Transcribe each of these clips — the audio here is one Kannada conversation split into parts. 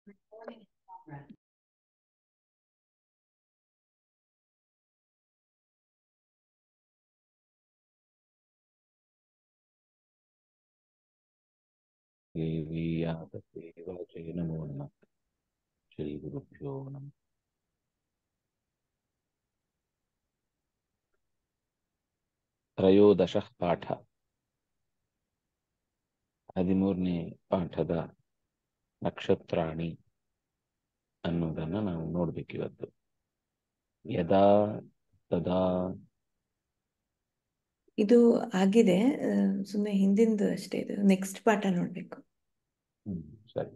देवीयातसेवाचै नमो नमः श्रीगुरुभ्यो नमः ತ್ರಯೋದಶಃ ಪಾಠ ಹದಿಮೂರನೇ ಪಾಠದ ನಕ್ಷತ್ರಾಣಿ ಅನ್ನೋದನ್ನ ನಾವು ನೋಡ್ಬೇಕಿವತ್ತು ಯದಾ ತದಾ ಇದು ಆಗಿದೆ ಸುಮ್ಮನೆ ಹಿಂದಿಂದು ಅಷ್ಟೇ ಇದು ನೆಕ್ಸ್ಟ್ ಪಾಠ ನೋಡ್ಬೇಕು ಹ್ಮ್ ಸರಿ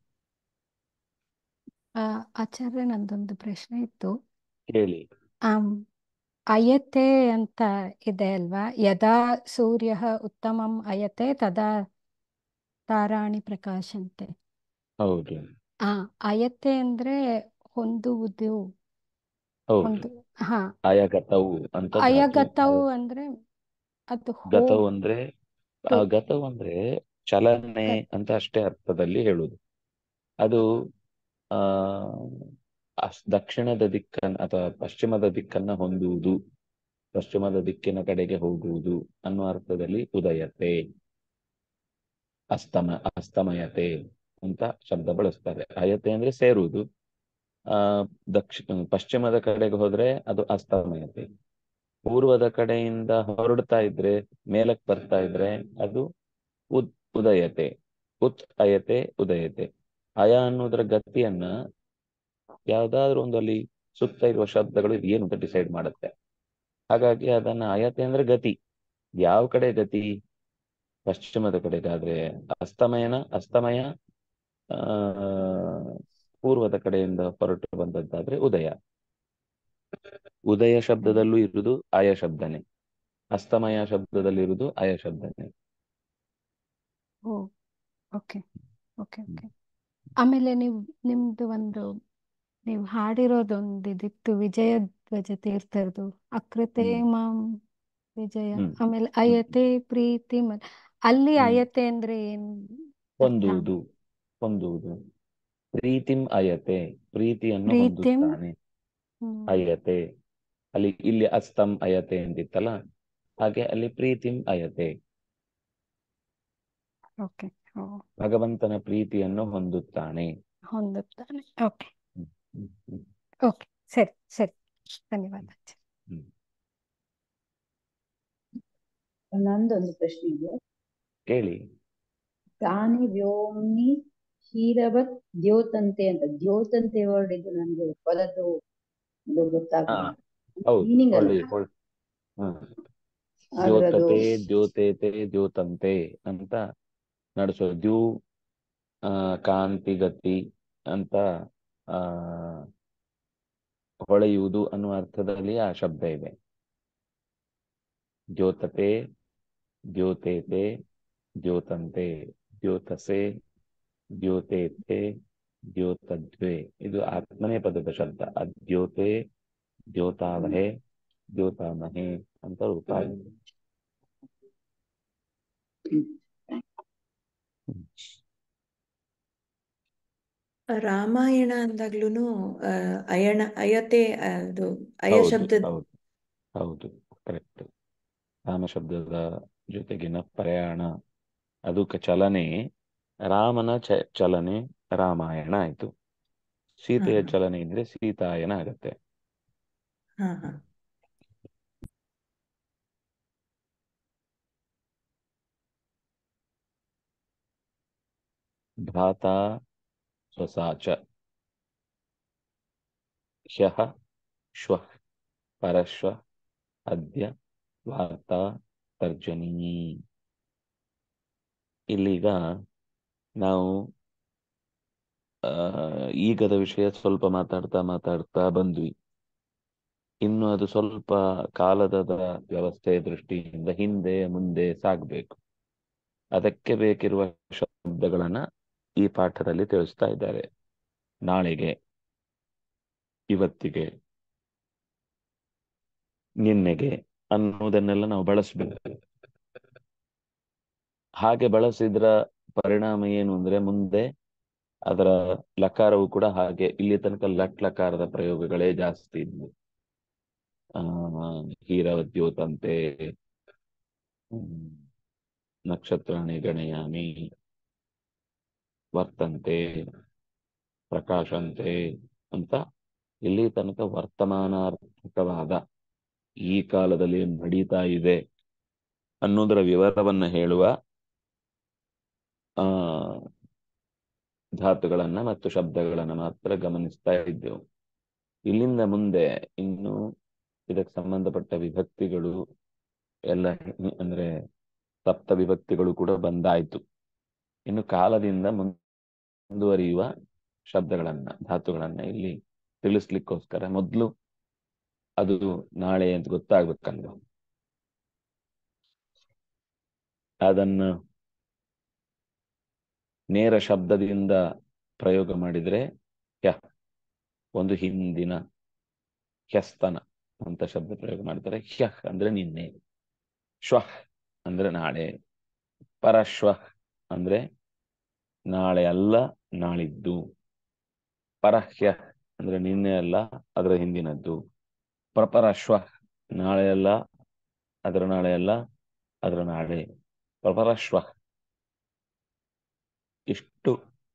ಆ, ಆಚಾರ್ಯ ನಂದೊಂದು ಪ್ರಶ್ನೆ ಇತ್ತು ಕೇಳಿ ಆಮ್, ಅಯತೆ ಅಂತ ಇದೆ ಅಲ್ವಾ ಯದಾ ಸೂರ್ಯ ಉತ್ತಮಂ ಅಯತೆ ತದಾ ತಾರಾಣಿ ಪ್ರಕಾಶಂತೆ ಹೌದು ಆ ಅಯತೆ ಅಂದ್ರೆ ಹೊಂದುವುದು ಹೌದು ಒಂದು ಹಾ ಅಯಗತವು ಅಂತ ಧಾತು. ಅಯಗತವು ಅಂದ್ರೆ ಅದು ಹೋ ಗತವು ಅಂದ್ರೆ ಆ ಹೋ- ಗತವು ಅಂದ್ರೆ ಚಲನೆ ಗ- ಅಂತ ಅಷ್ಟೇ ಅರ್ಥದಲ್ಲಿ ಹೇಳುದು ಅದು ಆ ಅಸ್- ದಕ್ಷಿಣದ ದಿಕ್ಕನ್ನ ಅಥವಾ ಪಶ್ಚಿಮದ ದಿಕ್ಕನ್ನ ಹೊಂದುವುದು ಪಶ್ಚಿಮದ ದಿಕ್ಕಿನ ಕಡೆಗೆ ಹೋಗುವುದು ಅನ್ನೋ ಅರ್ಥದಲ್ಲಿ ಉದಯತೆ ಅಸ್ತಮ ಅಸ್ತಮಯತೆ ಅಂತ ಶಬ್ದ ಬಳಸ್ತಾರೆ ಅಯತೆ ಅಂದ್ರೆ ಸೇರುವುದು ಆ ದಕ್ಷಿಣ ಪಶ್ಚಿಮದ ಕಡೆಗೆ ಹೋದ್ರೆ ಅದು ಅಸ್ತಮಯತೆ ಪೂರ್ವದ ಕಡೆಯಿಂದ ಹೊರಡ್ತಾ ಇದ್ರೆ ಮೇಲಕ್ ಬರ್ತಾ ಇದ್ರೆ ಅದು ಉದ್ ಉದಯತೆ ಉತ್ ಅಯತೆ ಉದಯತೆ ಅಯ ಅನ್ನೋದರ ಗತಿಯನ್ನ ಯಾವ್ದಾದ್ರು ಒಂದು ಅಲ್ಲಿ ಸುತ್ತ ಇರುವ ಶಬ್ದಗಳು ಇದು ಏನು ಅಂತ ಡಿಸೈಡ್ ಮಾಡುತ್ತೆ ಹಾಗಾಗಿ ಅದನ್ನ ಅಯತೆ ಅಂದ್ರೆ ಗತಿ ಯಾವ ಕಡೆ ಗತಿ ಪಶ್ಚಿಮದ ಕಡೆಗಾದ್ರೆ ಅಸ್ತಮಯನ ಅಸ್ತಮಯ ಆ ಪೂರ್ವದ ಕಡೆಯಿಂದ ಹೊರಟು ಬಂದದ್ದಾದ್ರೆ ಉದಯ ಉದಯ ಶಬ್ದದಲ್ಲೂ ಇರುವುದು ಅಯ ಶಬ್ದನೆ ಅಸ್ತಮಯ ಶಬ್ದದಲ್ಲಿ ಇರುವುದು ಅಯ ಶಬ್ದನೆ ಓ ಓಕೆ ಓಕೆ ಓಕೆ ಆಮೇಲೆ ನೀವು ನಿಮ್ದು ಒಂದು ನೀವು ಹಾಡಿರೋದೊಂದು ಇದಿತ್ತು ವಿಜಯ ಧ್ವಜ ತೀರ್ಥರದು ಅಕೃತೆ ಹ್ಮ್. ಮಾಂ ವಿಜಯ ಹ್ಮ್. ಆಮೇಲೆ ಅಯತೆ ಪ್ರೀತಿ ಮ- ಅಲ್ಲಿ ಹ್ಮ್. ಅಯತೆ ಅಂದ್ರೆ ಏನ್ ಅರ್ಥ ಹೊಂದುವುದು ಹೊಂದುವುದು ಪ್ರೀತಿಂ ಅಯತೆ ಪ್ರೀತಿಯನ್ನು ಪ್ರೀತಿಂ ಹೊಂದುತ್ತಾನೆ ಹ್ಮ್. ಅಯತೆ ಅಲ್ಲಿ ಇಲ್ಲಿ ಅಸ್ತಂ ಅಯತೆ ಅಂತಿತ್ತಲ್ಲ ಹಾಗೆ ಅಲ್ಲಿ ಪ್ರೀತಿಂ ಅಯತೆ ಓಕೆ ಓ ಭಗವಂತನ ಪ್ರೀತಿಯನ್ನು ಹೊಂದುತ್ತಾನೆ ಹೊಂದುತ್ತಾನೆ ಓಕೆ ಹ್ಮ್, ಹ್ಮ್, ಹ್ಮ್, ಓಕೆ ಸರಿ ಸರಿ ಧನ್ಯವಾದ ಹ್ಮ್. ನಂದೊಂದು ಪ್ರಶ್ನೆ ಇದೆ ಕೇಳಿ ತಾನಿ ವ್ಯೋಮ್ನಿ ಕ್ಷೀರವತ್ ದ್ಯೋತಂತೆ ಅಂತ ದ್ಯೋತಂತೆ ವರ್ಡ್ ಇದು ನನಗೆ ಪದದ್ದು ಇದು ಹಾ ಗೊತ್ತಾಗಲ್ಲ ಹೌದು ಮೀನಿಂಗ್ ಅಲ್ಲ ಒಳ್ಳೆ ಒಳ್ಳೆ ಹ್ಮ್ ಅದ್ರದ್ದು ದ್ಯೋತತೆ ದ್ಯೋತೇತೆ ದ್ಯೋತಂತೆ ಅಂತ ನಡೆಸೋ ದ್ಯೂ ಆ, ಕಾಂತಿ ಗತಿ ಅಂತ ಆ ಹೊಳೆಯುವುದು ಅನ್ನುವ ಅರ್ಥದಲ್ಲಿ ಆ ಶಬ್ದ ಇದೆ ದ್ಯೋತತೆ ದ್ಯೋತೇತೆ ದ್ಯೋತಂತೆ ದ್ಯೋತಸೆ ದ್ಯೋತೇತೆ ದ್ಯೋತದ್ವೆ ಇದು ಆತ್ಮನೇ ಪದದ ಶಬ್ದ ಅದ್ಯೋತೆ ದ್ಯೋತಾವಹೆ ದ್ಯೋತಾಮಹೆ ಅಂತ ರೂಪ ಆಗಿದೆ ಹ್ಮ್. ರಾಮಾಯಣ ಅಂದಾಗ್ಲೂನು ಆ, ಅಯಣ ಅಯತೆ ಅದು ಅಯ ಹೌದು ಶಬ್ದದ ಹೌದು ಹೌದು ಕರೆಕ್ಟ್ ರಾಮ ಶಬ್ದದ ಜೊತೆಗಿನ ಪ್ರಯಾಣ ಅದು ಕ- ಚಲನೆ ರಾಮನ ಚ ಚಲನೆ ರಾಮಾಯಣ ಆಯ್ತು ಸೀತೆಯ ಹಾ ಚಲನೆ ಇದ್ರೆ ಸೀತಾಯನ ಆಗತ್ತೆ ಹಾ ಹಾ ಭ್ರಾತಾ ಸ್ವಸಾ ಚ ಹ್ಯಃ ಶ್ವಃ ಪರಶ್ವ ಅದ್ಯ ವಾರ್ತಾ ತರ್ಜನಿ ಇಲ್ಲೀಗ ನಾವು ಆ, ಈಗದ ವಿಷಯ ಸ್ವಲ್ಪ ಮಾತಾಡ್ತಾ ಮಾತಾಡ್ತಾ ಬಂದ್ವಿ ಇನ್ನು ಅದು ಸ್ವಲ್ಪ ಕಾಲದ ವ್ಯವಸ್ಥೆ ದೃಷ್ಟಿಯಿಂದ ಹಿಂದೆ ಮುಂದೆ ಸಾಗಬೇಕು ಅದಕ್ಕೆ ಬೇಕಿರುವ ಶಬ್ದಗಳನ್ನ ಈ ಪಾಠದಲ್ಲಿ ತಿಳಿಸ್ತಾ ಇದ್ದಾರೆ ನಾಳೆಗೆ ಇವತ್ತಿಗೆ ನಿನ್ನೆಗೆ ಅನ್ನೋದನ್ನೆಲ್ಲ ನಾವು ಬಳಸಬೇಕು ಹಾಗೆ ಬಳಸಿದ್ರ ಪರಿಣಾಮ ಏನು ಅಂದ್ರೆ ಮುಂದೆ ಅದರ ಲಕಾರವು ಕೂಡ ಹಾಗೆ ಇಲ್ಲಿ ತನಕ ಲಟ್ ಲಕಾರದ ಪ್ರಯೋಗಗಳೇ ಜಾಸ್ತಿ ಇದ್ವು ಆ ಹೀರವದ್ಯೋತಂತೆ ಹ್ಮ್, ನಕ್ಷತ್ರಾಣಿ ಗಣಯಾಮಿ ವರ್ತಂತೆ ಪ್ರಕಾಶಂತೆ ಅಂತ ಇಲ್ಲಿ ತನಕ ವರ್ತಮಾನಾರ್ಥಕವಾದ ಈ ಕಾಲದಲ್ಲಿ ನಡೀತಾ ಇದೆ ಅನ್ನೋದರ ವಿವರವನ್ನ ಹೇಳುವ ಆ ಧಾತುಗಳನ್ನ ಮತ್ತು ಶಬ್ದಗಳನ್ನ ಮಾತ್ರ ಗಮನಿಸ್ತಾ ಇದ್ದೆವು ಇಲ್ಲಿಂದ ಮುಂದೆ ಇನ್ನು ಇದಕ್ಕೆ ಸಂಬಂಧಪಟ್ಟ ವಿಭಕ್ತಿಗಳು ಎಲ್ಲ ಅಂದ್ರೆ ಸಪ್ತ ವಿಭಕ್ತಿಗಳು ಕೂಡ ಬಂದಾಯ್ತು ಇನ್ನು ಕಾಲದಿಂದ ಮುಂದುವರಿಯುವ ಶಬ್ದಗಳನ್ನ ಧಾತುಗಳನ್ನ ಇಲ್ಲಿ ತಿಳಿಸ್ಲಿಕ್ಕೋಸ್ಕರ ಮೊದಲು ಅದು ನಾಳೆ ಅಂತ ಗೊತ್ತಾಗ್ಬೇಕಲ್ವ ಅದನ್ನು ನೇರ ಶಬ್ದದಿಂದ ಪ್ರಯೋಗ ಮಾಡಿದ್ರೆ ಹ್ಯ ಒಂದು ಹಿಂದಿನ ಹ್ಯಸ್ತನ ಅಂತ ಶಬ್ದ ಪ್ರಯೋಗ ಮಾಡ್ತಾರೆ ಹ್ಯಃ ಅಂದ್ರೆ ನಿನ್ನೆ ಶ್ವಃ ಅಂದ್ರೆ ನಾಳೆ ಪರಶ್ವಃ ಅಂದ್ರೆ ನಾಳೆ ಅಲ್ಲ ನಾಳಿದ್ದು ಪರಹ್ಯ ಅಂದ್ರೆ ನಿನ್ನೆ ಅಲ್ಲ ಅದರ ಹಿಂದಿನದ್ದು ಪ್ರಪರಶ್ವ ನಾಳೆ ಅಲ್ಲ ಅದರ ನಾಳೆ ಅಲ್ಲ ಅದರ ನಾಳೆ ಪ್ರಪರಶ್ವ ಇಷ್ಟು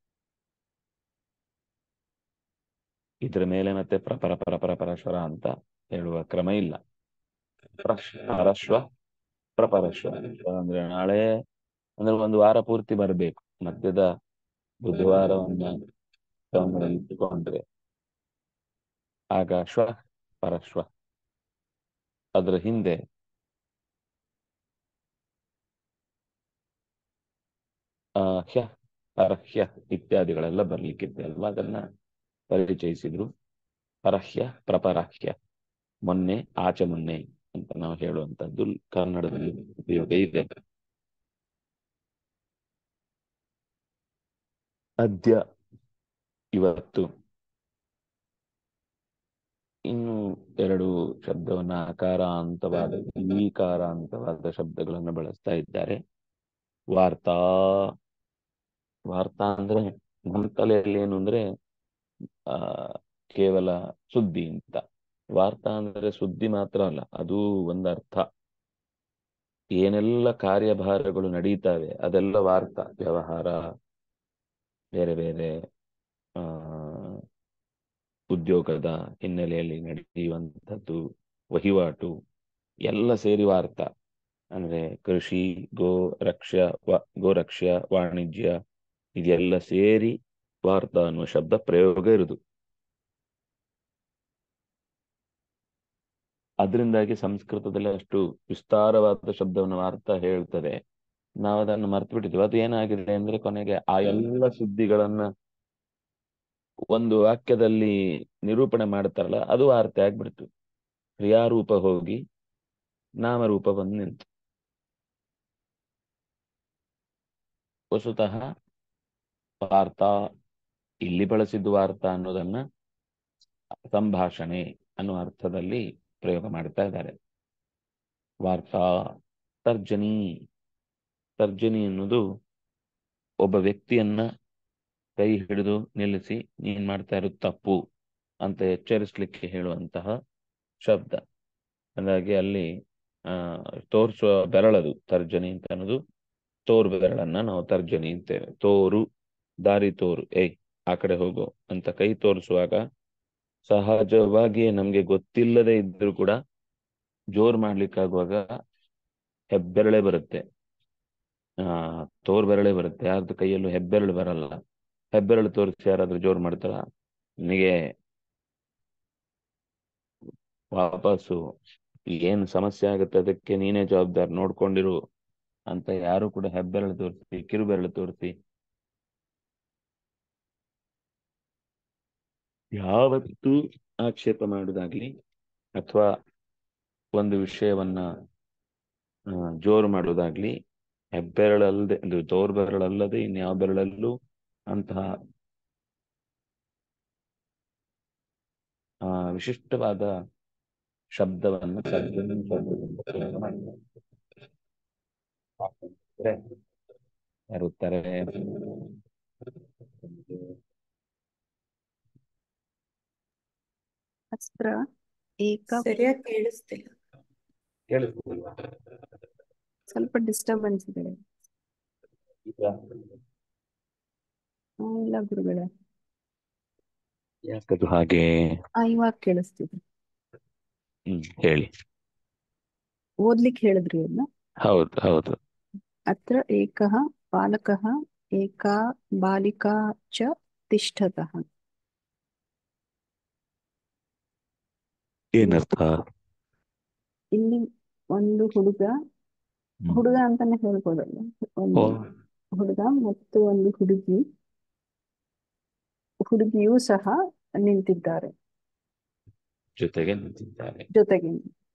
ಇದ್ರ ಮೇಲೆ ಮತ್ತೆ ಪ್ರಪರ ಪರಪರ ಪರಶ್ವರ ಅಂತ ಹೇಳುವ ಕ್ರಮ ಇಲ್ಲ ಪ್ರಶ್- ಪರಶ್ವ ಪ್ರಪರಶ್ವ ಅಂದ್ರೆ ನಾಳೆ ಅಂದ್ರೆ ಒಂದು ವಾರ ಪೂರ್ತಿ ಬರಬೇಕು ಮಧ್ಯದ ಬುಧವಾರವನ್ನ ಗಮನದಲ್ಲಿ ಇಟ್ಟುಕೊಂಡ್ರೆ ಆಗ ಶ್ವ ಪರಶ್ವ ಅದರ ಹಿಂದೆ ಆ ಹ್ಯ ಪರಹ್ಯ ಇತ್ಯಾದಿಗಳೆಲ್ಲ ಬರ್ಲಿಕ್ಕಿದೆ ಅಲ್ವಾ ಅದನ್ನ ಪರಿಚಯಿಸಿದ್ರು ಪರಹ್ಯ ಪ್ರಪರಹ್ಯ ಮೊನ್ನೆ ಆಚೆ ಮೊನ್ನೆ ಅಂತ ನಾವು ಹೇಳುವಂತದ್ದು ಕನ್ನಡದಲ್ಲಿ ಉಪಯೋಗ ಇದೆ ಅದ್ಯ ಇವತ್ತು ಇನ್ನು ಎರಡು ಶಬ್ದವನ್ನ ಆಕಾರ ಅಂತವಾದ ಈಕಾರ ಅಂತವಾದ ಶಬ್ದಗಳನ್ನು ಬಳಸ್ತಾ ಇದ್ದಾರೆ ವಾರ್ತಾ ವಾರ್ತಾ ಅಂದ್ರೆ ನಮ್ಮ ತಲೆಯಲ್ಲಿ ಏನು ಅಂದ್ರೆ ಆ ಕೇವಲ ಸುದ್ದಿ ಅಂತ ವಾರ್ತಾ ಅಂದ್ರೆ ಸುದ್ದಿ ಮಾತ್ರ ಅಲ್ಲ ಅದು ಒಂದರ್ಥ ಏನೆಲ್ಲ ಕಾರ್ಯಭಾರಗಳು ನಡೀತಾವೆ ಅದೆಲ್ಲ ವಾರ್ತಾ ವ್ಯವಹಾರ ಬೇರೆ ಬೇರೆ ಆ ಉದ್ಯೋಗದ ಹಿನ್ನೆಲೆಯಲ್ಲಿ ನಡೆಯುವಂಥದ್ದು ವಹಿವಾಟು ಎಲ್ಲ ಸೇರಿ ವಾರ್ತಾ ಅಂದ್ರೆ ಕೃಷಿ ಗೋ ರಕ್ಷ ವ- ಗೋರಕ್ಷ್ಯ ವಾಣಿಜ್ಯ ಇದೆಲ್ಲ ಸೇರಿ ವಾರ್ತಾ ಅನ್ನುವ ಶಬ್ದ ಪ್ರಯೋಗ ಇರುದು ಅದರಿಂದಾಗಿ ಸಂಸ್ಕೃತದಲ್ಲಿ ಅಷ್ಟು ವಿಸ್ತಾರವಾದ ಶಬ್ದವನ್ನು ವಾರ್ತಾ ಹೇಳ್ತದೆ ನಾವು ಅದನ್ನು ಮರ್ತು ಬಿಟ್ಟಿದ್ವಿ ಅದು ಏನಾಗಿದೆ ಅಂದ್ರೆ ಕೊನೆಗೆ ಆ ಎಲ್ಲ ಸುದ್ದಿಗಳನ್ನ ಒಂದು ವಾಕ್ಯದಲ್ಲಿ ನಿರೂಪಣೆ ಮಾಡ್ತಾರಲ್ಲ ಅದು ವಾರ್ತೆ ಆಗ್ಬಿಡ್ತು ಕ್ರಿಯಾರೂಪ ಹೋಗಿ ನಾಮರೂಪ ಬಂದು ನಿಂತು ವಸ್ತುತಃ ವಾರ್ತಾ ಇಲ್ಲಿ ಬಳಸಿದ್ದು ವಾರ್ತಾ ಅನ್ನೋದನ್ನ ಸಂಭಾಷಣೆ ಅನ್ನುವ ಅರ್ಥದಲ್ಲಿ ಪ್ರಯೋಗ ಮಾಡ್ತಾ ಇದ್ದಾರೆ ವಾರ್ತಾ ತರ್ಜನಿ ತರ್ಜನಿ ಅನ್ನೋದು ಒಬ್ಬ ವ್ಯಕ್ತಿಯನ್ನ ಕೈ ಹಿಡಿದು ನಿಲ್ಲಿಸಿ ನೀನ್ ಮಾಡ್ತಾ ಇರೋದು ತಪ್ಪು ಅಂತ ಎಚ್ಚರಿಸ್ಲಿಕ್ಕೆ ಹೇಳುವಂತಹ ಶಬ್ದ ಹಾಗಾಗಿ ಅಲ್ಲಿ ಆ ತೋರಿಸುವ ಬೆರಳದು ತರ್ಜನಿ ಅಂತ ಅನ್ನೋದು ತೋರು ಬೆರಳನ್ನ ನಾವು ತರ್ಜನಿ ಅಂತೇವೆ ತೋರು ದಾರಿ ತೋರು ಏಯ್ ಆ ಕಡೆ ಹೋಗು ಅಂತ ಕೈ ತೋರಿಸುವಾಗ ಸಹಜವಾಗಿಯೇ ನಮ್ಗೆ ಗೊತ್ತಿಲ್ಲದೆ ಇದ್ರೂ ಕೂಡ ಜೋರ್ ಮಾಡ್ಲಿಕ್ಕಾಗುವಾಗ ಹೆಬ್ಬೆರಳೆ ಬರುತ್ತೆ ಆ ತೋರ್ ಬೆರಳೆ ಬರುತ್ತೆ ಯಾರ್ದು ಕೈಯಲ್ಲೂ ಹೆಬ್ಬೆರಳು ಬರಲ್ಲ ಹೆಬ್ಬೆರಳು ತೋರಿಸಿ ಯಾರಾದ್ರೂ ಜೋರ್ ಮಾಡ್ತಾರ ನಿನಗೆ ವಾಪಸ್ಸು ಏನ್ ಸಮಸ್ಯೆ ಆಗುತ್ತೆ ಅದಕ್ಕೆ ನೀನೇ ಜವಾಬ್ದಾರಿ ನೋಡ್ಕೊಂಡಿರು ಅಂತ ಯಾರು ಕೂಡ ಹೆಬ್ಬೆರಳು ತೋರಿಸಿ ಕಿರುಬೆರಳು ತೋರಿಸಿ ಯಾವತ್ತೂ ಆಕ್ಷೇಪ ಮಾಡುವುದಾಗ್ಲಿ ಅಥವಾ ಒಂದು ವಿಷಯವನ್ನ ಆ, ಜೋರು ಮಾಡುವುದಾಗ್ಲಿ ಹೆಬ್ಬೆರಳಲ್ಲದೆ ಇದು ತೋರ್ ಬೆರಳಲ್ಲದೆ ಇನ್ಯಾವ ಬೆರಳಲ್ಲೂ ಅಂತಹ ಆ ವಿಶಿಷ್ಟವಾದ ಶಬ್ದವನ್ನು ತರ್ಜನಿ ಶಬ್ದದಿಂದ ಪ್ರಯೋಗ ಮಾಡಿದ್ದಾರೆ. ಯಾರು ಉತ್ತರ ಅಸ್ತ್ರ ಏಕ ಸರಿಯಾಗಿ ಕೇಳಿಸ್ತಿಲ್ಲ ಕೇಳಿಸ್ತಿಲ್ವಾ ಸ್ವಲ್ಪ ಡಿಸ್ಟರ್ಬೆನ್ಸ್ ಇದೆ ಈಗ ಆ, ಇಲ್ಲ ಗುರುಗಳೇ ಯಾಕದು ಹಾಗೆ ಆ ಇವಾಗ ಕೇಳಿಸ್ತಿದೆ ಹ್ಮ್ ಹೇಳಿ ಓದ್ಲಿಕ್ಕೆ ಹೇಳಿದ್ರಿ ಅದನ್ನ ಹೌದು ಹೌದು ಅತ್ರ ಏಕಃ ಬಾಲಕಃ ಏಕಾ ಬಾಲಿಕಾ ಚ ತಿಷ್ಠತಃ ಏನರ್ಥ ಇಲ್ಲಿ ಒಂದು ಹುಡುಗ ಹ್ಮ್. ಹುಡುಗ ಅಂತಾನೆ ಹೇಳ್ಬೋದಲ್ಲ ಒಂದು ಓ ಹುಡುಗ ಮತ್ತು ಒಂದು ಹುಡುಗಿ ಹುಡುಗಿಯೂ ಸಹ ನಿಂತಿದ್ದಾರೆ ಜೊತೆಗೆ ನಿಂತಿದ್ದಾರೆ ಜೊತೆಗೆ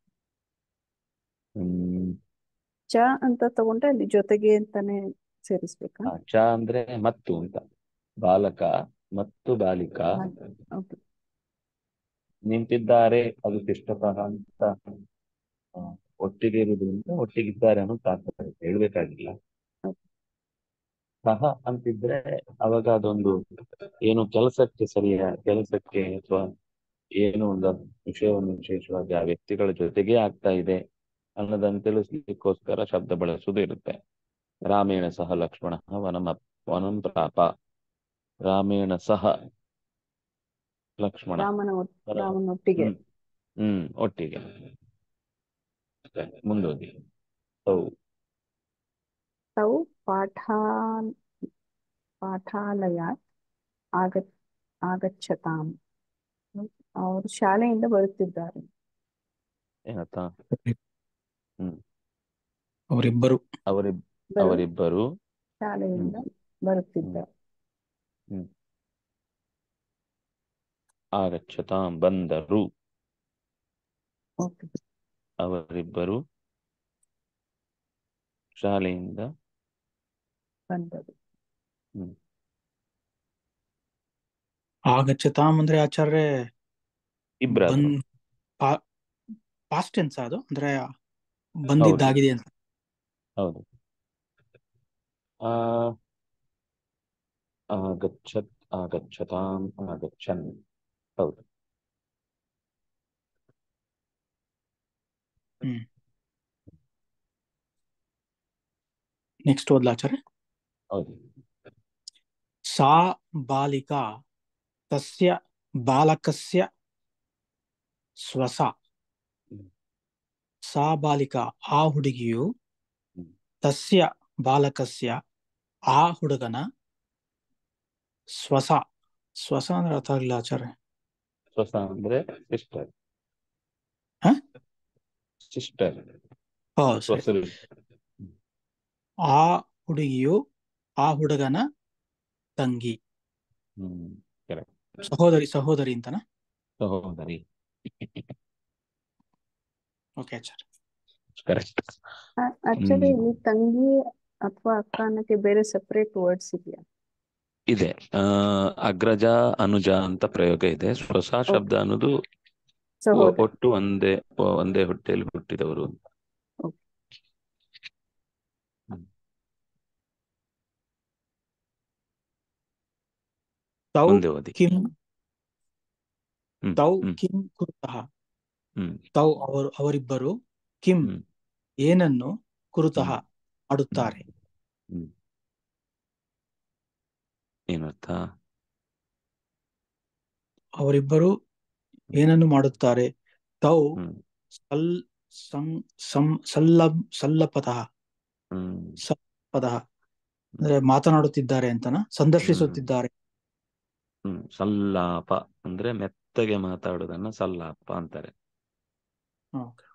ಹ್ಮ್ ಚ ಅಂತ ತಗೊಂಡ್ರೆ ಅಲ್ಲಿ ಜೊತೆಗೆ ಅಂತಾನೆ ಸೇರಿಸ್ಬೇಕಾ ಆ, ಚ ಅಂದ್ರೆ ಮತ್ತು ಅಂತ ಬಾಲಕ ಮತ್ತು ಬಾಲಿಕಾ ಓಕೆ ನಿಂತಿದ್ದಾರೆ ಅದು ತಿಷ್ಟತಃ ಅಂತ ಆ, ಒಟ್ಟಿಗೆ ಇರುವುದರಿಂದ ಒಟ್ಟಿಗಿದ್ದಾರೆ ಅನ್ನೋ ತಾತ್ಪರ್ಯ ಹೇಳ್ಬೇಕಾಗಿಲ್ಲ ಸಹ ಅಂತಿದ್ರೆ ಅವಾಗ ಅದೊಂದು ಏನು ಕೆಲಸಕ್ಕೆ ಸರಿಯ ಕೆಲಸಕ್ಕೆ ಅಥವಾ ಏನು ಒಂದು ವಿಷಯವನ್ನು ವಿಶೇಷವಾಗಿ ಆ ವ್ಯಕ್ತಿಗಳ ಜೊತೆಗೆ ಆಗ್ತಾ ಇದೆ ಅನ್ನೋದನ್ನು ತಿಳಿಸ್ಲಿಕ್ಕೋಸ್ಕರ ಶಬ್ದ ಬಳಸುವುದು ಇರುತ್ತೆ ರಾಮೇಣ ಸಹ ಲಕ್ಷ್ಮಣ ವನಮ ವನಂ ಪ್ರಾಪ ರಾಮೇಣ ಸಹ ಲಕ್ಷ್ಮಣ ರಾಮನ ಒಟ್- ಬರ- ರಾಮನೊಟ್ಟಿಗೆ ಹ್ಮ್ ಹ್ಮ್ ಒಟ್ಟಿಗೆ ಸರಿ, ಮುಂದೋದಿ ಹೌ ತೌ ಪಾಠಾ ಪಾಠಾಲಯಾತ್ ಆಗ ಆಗಚ್ಚತಾಂ ಅವರು ಶಾಲೆಯಿಂದ ಬರುತ್ತಿದ್ದಾರೆ ಏನತ್ತ ಅವರಿಬ್ಬರು ಅವರಿಬ್ ಬರು- ಅವರಿಬ್ಬರು ಶಾಲೆಯಿಂದ ಬರುತ್ತಿದ್ದಾರೆ ಆಗಚ್ಚತಾಂ ಬಂದರು ಓಕೆ ಅವರಿಬ್ಬರು ಶಾಲೆಯಿಂದ ಬಂದರು ಆಗಚ್ಚತಾಂ ಅಂದ್ರೆ ಆಚಾರ್ಯ ಇಬ್ಬರಾದ್ರು ಬಂದ್ ಪಾಸ್ಟ್ ಟೆನ್ಸ್ ಅದು ಅಂದ್ರೆ ಬಂದಿದ್ದಾಗಿದೆ ಅಂತ ಹೌದು ಆ ಆಗಚ್ಚತ್ ಆಗಚ್ಚತಾಂ ಆಗಚ್ಚನ್ ಹೌದು ನೆಕ್ಸ್ಟ್ ಓದ್ಲಾ ಆಚಾರ್ಯ ಹೌದು ಸಾ ಬಾಲಿಕಾ ತಸ್ಯ ಬಾಲಕಸ್ಯ ಸ್ವಸ ಹ್ಮ್. ಸಾ ಬಾಲಿಕಾ ಆ ಹುಡುಗಿಯು ಹ್ಮ್. ತಸ್ಯ ಬಾಲಕಸ್ಯ ಆ ಹುಡುಗನ ಸ್ವಸ ಸ್ವಸ ಅಂದ್ರೆ ಅರ್ಥ ಆಗಿಲ್ಲ ಆಚಾರ್ಯ ಸ್ವಸ ಅಂದ್ರೆ ಸಿಸ್ಟರ್ ಹ? ಸಿಸ್ಟರ್ ಹೋ ಸರಿ ಸ್ವಸರು ಆ ಹುಡುಗಿಯು ಆ ಹುಡುಗನ ತಂಗಿ ಹ್ಮ್ ಸಹೋದರಿ ಸಹೋದರಿ ಅಂತನ ಸಹೋದರಿ ಓಕೆ ಆಚಾರ್ಯ ಕರೆಕ್ಟ್ ಆಕ್ಚುಲಿ ಹ್ಮ್. ಇಲ್ಲಿ ತಂಗಿ ಅಥವಾ ಅಕ್ಕ ಅನ್ನಕ್ಕೆ ಬೇರೆ ಸಪರೇಟ್ ವರ್ಡ್ಸ್ ಇದೆಯಾ ಇದೆ ಆ ಅಗ್ರಜ ಅನುಜ ಅಂತ ಪ್ರಯೋಗ ಇದೆ ಸ್ವಸ ಶಬ್ದ ಅನ್ನೋದು ಸಹೋದರಿ ಒಟ್ಟು ಒಂದೇ ಒಂದೇ ಹೊಟ್ಟೆಯಲ್ಲಿ ಹುಟ್ಟಿದವರು ಅಂತ Okay. ಹ್ಮ್. ತೌ ಮುಂದೆ ಓದಿ ಕಿಂ ಹ್ಮ್ ತೌ ಹ್ಮ್ ಕಿಂ ಕುರುತಃ ಹ್ಮ್ ತೌ ಅವರು ಅವರಿಬ್ಬರು ಕಿಂ ಹ್ಮ್ ಏನನ್ನು ಕುರುತಃ ಹ್ಮ್. ಮಾಡುತ್ತಾರೆ ಹ್ಮ್ ಏನರ್ಥ ಅವರಿಬ್ಬರು ಏನನ್ನು ಮಾಡುತ್ತಾರೆ ತೌ ಹ್ಮ್ ಸಲ್ ಸಂ ಸಂ ಸಲ್ಲಂ ಸಲ್ಲಪತಃ ಹ್ಮ್ ಪದಃ ಅಂದ್ರೆ ಮಾತನಾಡುತ್ತಿದ್ದಾರೆ ಅಂತನ ಸಂದರ್ಶಿಸುತ್ತಿದ್ದಾರೆ ಹ್ಮ್ ಸಲ್ಲಾಪ ಅಂದ್ರೆ ಮೆತ್ತಗೆ ಮಾತಾಡುವುದನ್ನ ಸಲ್ಲಾಪ ಅಂತಾರೆ ಓಕೆ.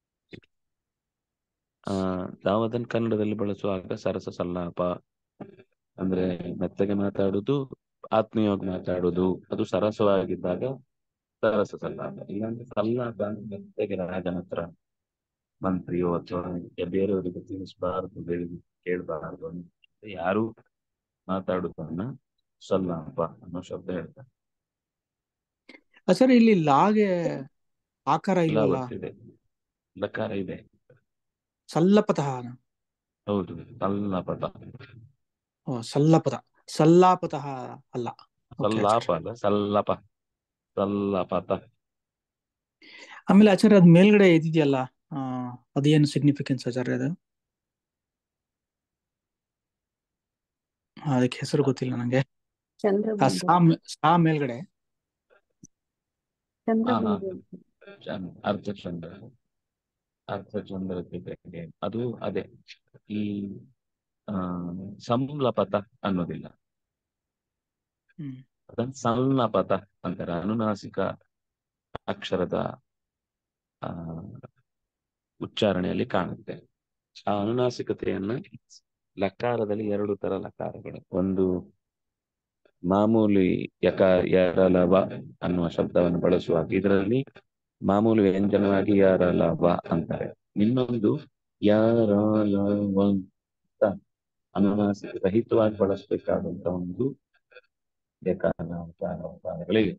ಆ ನಾವು ಅದನ್ನ ಕನ್ನಡದಲ್ಲಿ ಬಳಸುವಾಗ ಸರಸ ಸಲ್ಲಾಪ ಅಂದ್ರೆ ಮೆತ್ತಗೆ ಮಾತಾಡುದು ಆತ್ಮೀಯವಾಗಿ ಮಾತಾಡುದು ಅದು ಸರಸವಾಗಿದ್ದಾಗ ಸರಸ ಸಲ್ಲಾಪ ಇಲ್ಲಾಂದ್ರೆ ಸಲ್ಲಾಪ ಅಂದ್ರೆ ಮೆತ್ತಗೆ ರಾಜನ ಹತ್ರ ಮಂತ್ರಿಯೋ ಅಥವಾ ಬೇರೆಯವರಿಗೆ ತಿಳಿಸಬಾರದು ಹೇಳಿ ಕೇಳಬಾರದು ಅಂತ ಯಾರು ಮಾತಾಡುದನ್ನ ಸಲ್ಲಾಪ ಅನ್ನೋ ಶಬ್ದ ಹೇಳ್ತಾರೆ ಸರ್ ಇಲ್ಲಿ ಲಾಗೆ ಆಕಾರ ಎಲ್ಲ ಇಲ್ವಲ್ಲ ಗೊತ್ತಿದೆ ಲಕಾರ ಇದೆ ಸಲ್ಲಪತಃ ಹೌದು ಸಲ್ಲಾಪದ ಓ, ಸಲ್ಲಪದ ಸಲ್ಲಾಪತಃ ಅಲ್ಲ ಓಕೆ ಸಲ್ಲಾಪ ಅಲ್ಲ ಸಲ್ಲಪ ಸಲ್ಲಪತ ಆಮೇಲೆ ಆಚಾರ್ಯ ಅದ್ ಮೇಲ್ಗಡೆ ಇದಿದೆಯಲ್ಲ ಆ ಅದೇನು ಸಿಗ್ನಿಫಿಕೆನ್ಸ್ ಆಚಾರ್ಯ ಅದು ಆ, ಅದಕ್ಕೆ ಹೆಸರು ಗೊತ್ತಿಲ್ಲ ನಂಗೆ ಆ ಚಂದ್ರಬಿಂದು ಸಾ ಮೇ- ಸಾ ಮೇಲ್ಗಡೆ ಚಂದ್ರಬಿಂದು ಚಂದ್- ಅರ್ಧಚಂದ್ರ ಅರ್ಧಚಂದ್ರ ಜೊತೆಗೆ ಅದು ಅದೇ ಈ ಆ ಸಂಲಪತ ಅನ್ನೋದಿಲ್ಲ ಹ್ಮ್ ಅದನ್ನ ಸಂಲಪತ ಅಂತಾರೆ ಅನುನಾಸಿಕ ಅಕ್ಷರದ ಆ ಉಚ್ಚಾರಣೆಯಲ್ಲಿ ಕಾಣುತ್ತೆ ಆ ಅನುನಾಸಿಕತೆಯನ್ನ ಲಕಾರದಲ್ಲಿ ಎರಡು ತರ ಲಕಾರಗಳು ಒಂದು ಮಾಮೂಲಿ ಯಕ ಯರಲವ ಅನ್ನುವ ಶಬ್ದವನ್ನು ಬಳಸುವಾಗ ಇದರಲ್ಲಿ ಮಾಮೂಲಿ ವ್ಯಂಜನವಾಗಿ ಯರಲವ ಅಂತಾರೆ ಇನ್ನೊಂದು ಯರಲವ ಅಂತ ಅನುನಾಸಿಕ ರಹಿತವಾಗಿ ಬಳಸಬೇಕಾದಂತ ಒಂದು ಯಕಾರ ಉಚ್ಚಾರ ಉಚ್ಚಾರಗಳಿವೆ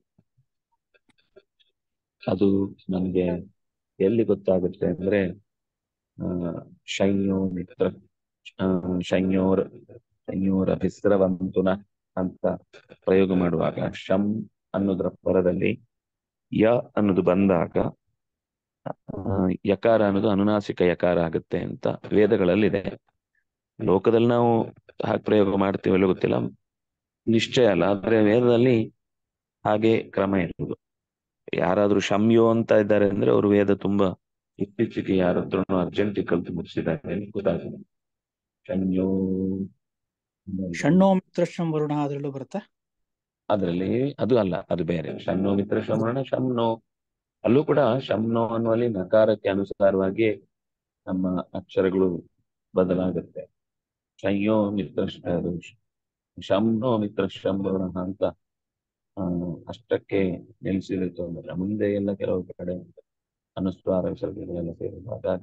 ಅದು ನಮ್ಗೆ ಎಲ್ಲಿ ಗೊತ್ತಾಗುತ್ತೆ ಅಂದ್ರೆ ಆ ಶೈನ್ಯೋ ಮಿತ್ರ ಆ, ಶೈನ್ಯೋರ್ ಶೈನ್ಯೋರ ಹೆಸರವಂತುನ ಅಂತ ಪ್ರಯೋಗ ಮಾಡುವಾಗ ಶಂ ಅನ್ನೋದರ ಪರದಲ್ಲಿ ಯ ಅನ್ನೋದು ಬಂದಾಗ ಆ, ಯಕಾರ ಅನ್ನೋದು ಅನುನಾಸಿಕ ಯಕಾರ ಆಗುತ್ತೆ ಅಂತ ವೇದಗಳಲ್ಲಿದೆ ಲೋಕದಲ್ಲಿ ನಾವು ಹಾಗೆ ಪ್ರಯೋಗ ಮಾಡ್ತೀವಲ್ಲ ಗೊತ್ತಿಲ್ಲ ನಿಶ್ಚಯ ಅಲ್ಲ ಆದ್ರೆ ವೇದದಲ್ಲಿ ಹಾಗೆ ಕ್ರಮ ಇರುವುದು ಯಾರಾದ್ರೂ ಶಮ್ಯೋ ಅಂತ ಇದ್ದಾರೆ ಅಂದ್ರೆ ಅವರು ವೇದ ತುಂಬಾ ಇತ್ತೀಚೆಗೆ ಯಾರತ್ರ ಅರ್ಜೆಂಟ್ ಕಲ್ತು ಮುಗಿಸಿದ್ದಾರೆ ಅಂತ ಗೊತ್ತಾಗಿದೆ ಶಮ್ಯೋ ಷಣ್ಣೋ ಮಿತ್ರ ವರುಣ ಅದ್ರಲ್ಲೂ ಬರುತ್ತಾ ಅದರಲ್ಲಿ ಅದು ಅಲ್ಲ ಅದು ಬೇರೆ ಶನ್ನೋ ಮಿತ್ರ ಶ್ರವಣ ಶಮ್ನೋ ಅಲ್ಲೂ ಕೂಡ ಶಮ್ನೋ ಅನ್ನುವಲ್ಲಿ ನಕಾರಕ್ಕೆ ಅನುಸಾರವಾಗಿ ನಮ್ಮ ಅಕ್ಷರಗಳು ಬದಲಾಗುತ್ತೆ ಶಯ್ಯೋ ಮಿತ್ರ ಶ್ರ- ಅದು ಶಮ್ನೋ ಮಿತ್ರ ಶ್ರವಣ ಅಂತ ಆ, ಅಷ್ಟಕ್ಕೆ ನಿಲ್ಲಿಸಿದ್ರೆ ತೊಂದರೆ ಮುಂದೆ ಎಲ್ಲ ಕೆಲವು ಕಡೆ ಅನುಸ್ವಾರ ವಿಸರ್ಗಗಳೆಲ್ಲ ಸೇರುವಾಗ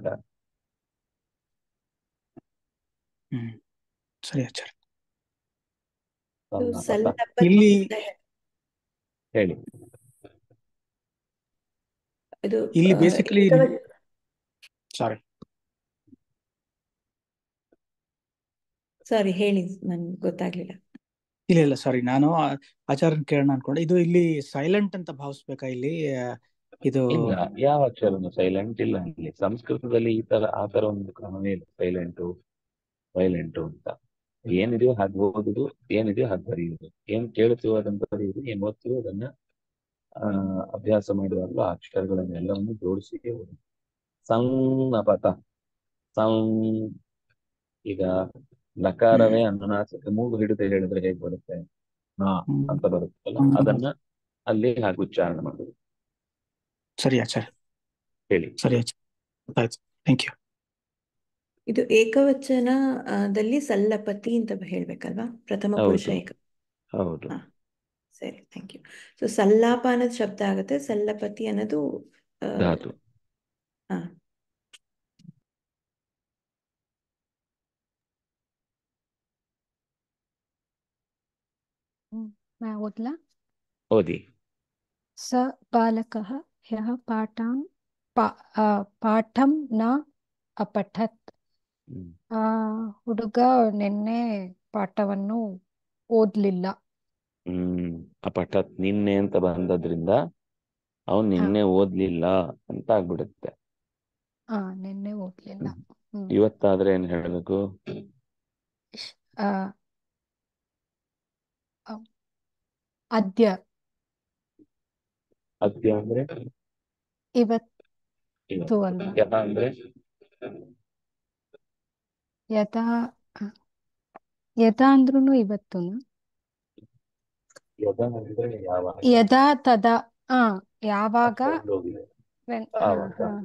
ಹ್ಮ್ ಸರಿ ಆಚಾರ್ಯ ಇದು ಸಣ್ಣ ಪದ. ಸಲ್ಲಪತಿ ಇಲ್ಲಿ ಅಂತ ಹೇಳಿ ಇದು ಇಲ್ಲಿ ಆ, basically ಏಕವಚನ- ಸಾರಿ ಸಾರಿ ಹೇಳಿ ನನ್ಗೆ ಗೊತ್ತಾಗ್ಲಿಲ್ಲ ಇಲ್ಲ ಇಲ್ಲ ಸಾರಿ ನಾನು ಆ- ಆಚಾರ್ಯನ್ ಕೇಳೋಣ ಅನ್ಕೊಂಡೆ ಇದು ಇಲ್ಲಿ ಸೈಲೆಂಟ್ ಅಂತ ಭಾವಿಸ್ಬೇಕಾ ಇಲ್ಲಿ ಆ, ಇದು ಇಲ್ಲ ಯಾವ ಅಕ್ಷರನು ಸೈಲೆಂಟ್ ಇಲ್ಲ ಇಲ್ಲಿ ಸಂಸ್ಕೃತದಲ್ಲಿ ಈ ತರ ಆ ತರ ಒಂದು ಕ್ರಮವೇ ಇಲ್ಲ ಸೈಲೆಂಟು ವೈಲೆಂಟು ಅಂತ ಏನಿದೆಯೋ ಹಾಗೆ ಓದುದು ಏನಿದೆಯೋ ಹಾಗೆ ಬರೆಯುವುದು ಏನ್ ಕೇಳ್ತೀವೋ ಅದನ್ನ ಬರೆಯುವುದು ಏನ್ ಓದ್ತೀವೋ ಅದನ್ನ ಆ ಅಭ್ಯಾಸ ಮಾಡುವಾಗಲೂ ಆ ಅಕ್ಷರಗಳನ್ನೆಲ್ಲವನ್ನು ಜೋಡಿಸಿ ಓದುದು ಸಣ್ಣ ಪಥ ಸಣ್ಣ ಈಗ ಲಕಾರವೇ ಅನುನಾಸಿಕ ಮೂಗು ಹಿಡಿದು ಹೇಳಿದ್ರೆ ಹೇಗೆ ಬರುತ್ತೆ ನಾ ಹ್ಮ್. ಅಂತ ಬರುತ್ತಲ್ಲ ಹ್ಮ್. ಅದನ್ನ ಅಲ್ಲಿ ಹಾಗೆ ಉಚ್ಚಾರಣೆ ಮಾಡುದು ಸರಿ ಆಚಾರ್ಯ ಹೇಳಿ ಸರಿ ಆಚಾರ್ಯ ಗೊತ್ತಾಯ್ತು ಥ್ಯಾಂಕ್ ಯು ಇದು ಏಕವಚನದಲ್ಲಿ ಸಲ್ಲಪತಿ ಅಂತ ಹೇಳ್ಬೇಕಲ್ವಾ ಪ್ರಥಮ ಪುರುಷ ಹೌದು. ಏಕ ಹೌದು ಹಾ. ಸರಿ ಥ್ಯಾಂಕ್ ಯು ಸೊ ಸಲ್ಲಾಪ ಅನ್ನೋದು ಶಬ್ದ ಆಗುತ್ತೆ ಸಲ್ಲಪತಿ ಅನ್ನೋದು ಆ, ಧಾತು ಹಾ ನಾ ಓದ್ಲಾ ಓದಿ स बालकः ह्यः पाठां पा आ, पाठं न अपठत् ಹ್ಮ್ ಆ ಹುಡುಗ ನಿನ್ನೆ ಪಾಠವನ್ನು ಓದ್ಲಿಲ್ಲ ಹ್ಮ್ ಅಪಠತ್ ನಿನ್ನೆ ಅಂತ ಬಂದದ್ರಿಂದ ಅವನ್ ನಿನ್ನೆ ಓದ್ಲಿಲ್ಲ ಅಂತ ಆಗ್ಬಿಡುತ್ತೆ ಆ ನಿನ್ನೆ ಓದ್ಲಿಲ್ಲ ಹ್ಮ್ ಇವತ್ತಾದ್ರೆ ಏನ್ ಹೇಳ್ಬೇಕು ಆ, ಆ, ಅದ್ಯ ಅದ್ಯ ಅಂದ್ರೆ ಇವತ್ತು ಇವತ್ತು ಅಲ್ವಾ ಯಥ ಅಂದ್ರೆ ಯಥಾ ಯಥಾ ಅಂದ್ರೂ ಇವತ್ತುನು ಯಥ ಅಂದ್ರೆ ಯಾವಾಗ ಯದಾ ತದಾ ಆ ಯಾವಾಗ ಹೋಗಿದೆ ವೆನ್- ಆ, ಆವಾಗ. ಹಾ.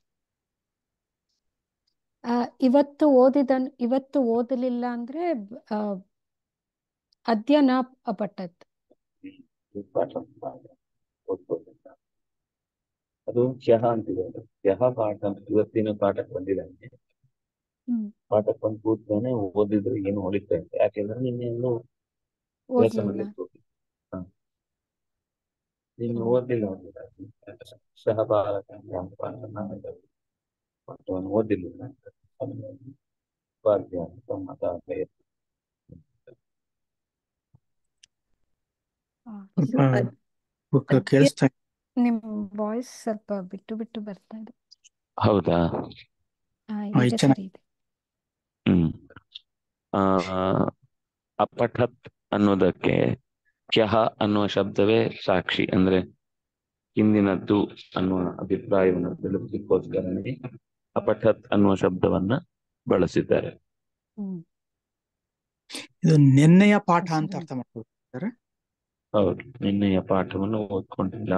ಆ, ಇವತ್ತು ಓದಿದನ್ ಇವತ್ತು ಓದಲಿಲ್ಲ ಅಂದ್ರೆ ಆ, ಅದ್ಯ ನ ಅಪಠತ್ ಪಾಠ ಪಾಠ ಓದ್ಬೋದಿಲ್ಲ ಅದು ಹ್ಯಹ ಅಂತಿದೆ ಅದು ಹ್ಯಹ ಪಾಠ ಇವತ್ತಿನ ಪಾಠಕ್ಕೆ ಬಂದಿದ್ದಾನೆ ಹ್ಮ್ ಪಾಠಕ್ಕೆ ಬಂದು ಕೂತ್ಮೇಲೆ ಓದಿದ್ರೆ ಏನು ಹೊಳಿತಾ ಇಲ್ಲ ಯಾಕೆಂದ್ರೆ ನಿನ್ನೆ ಇನ್ನೂ ಅಭ್ಯಾಸ ಓದ್ಲಿಲ್ಲ ಮಾಡ್ಲಿಕ್ಕೆ ಹೋಗಿಲ್ಲ ಹ. ನೀನು ಓದಿಲ್ಲ ಸಹಪಾಠ ಪಾಠವನ್ನು ಓದಿಲ್ಲ ಅದನ್ನು ಉಪಾಧ್ಯಾಯ ಮತ ಆ, ಇದು ಆ, ಅದ್- ಬುಕ್ ಅದ್ಯ ಕೇಳಿಸ್ತಾ ನಿಮ್ ವಾಯ್ಸ್ ಸ್ವಲ್ಪ ಬಿಟ್ಟು ಬಿಟ್ಟು ಬರ್ತಾ ಇದೆ ಹೌದಾ ಆ, ಹಾ, ಈಗ ಈಗ ಚೆನ್ನಾಗಿ ಸರಿ ಇದೆ ಹ್ಮ್ ಆ ಅಪಠತ್ ಅನ್ನೋದಕ್ಕೆ ಕ್ಯಹ ಅನ್ನುವ ಶಬ್ದವೇ ಸಾಕ್ಷಿ ಅಂದ್ರೆ ಹಿಂದಿನದ್ದು ಅನ್ನುವ ಅಭಿಪ್ರಾಯವನ್ನು ತಿಳಿಸಲಿಕ್ಕೋಸ್ಕರನೇ ಅಪಠತ್ ಅನ್ನುವ ಶಬ್ದವನ್ನ ಬಳಸಿದ್ದಾರೆ ಹ್ಮ್ ಇದು ನಿನ್ನೆಯ ಪಾಠ ಅಂತ ಸರಿ. ಅರ್ಥ ಮಾಡ್ಕೊಳ್ತಾರೆ ಹೌದು ನಿನ್ನೆಯ ಪಾಠವನ್ನು ಓದ್ಕೊಂಡಿಲ್ಲ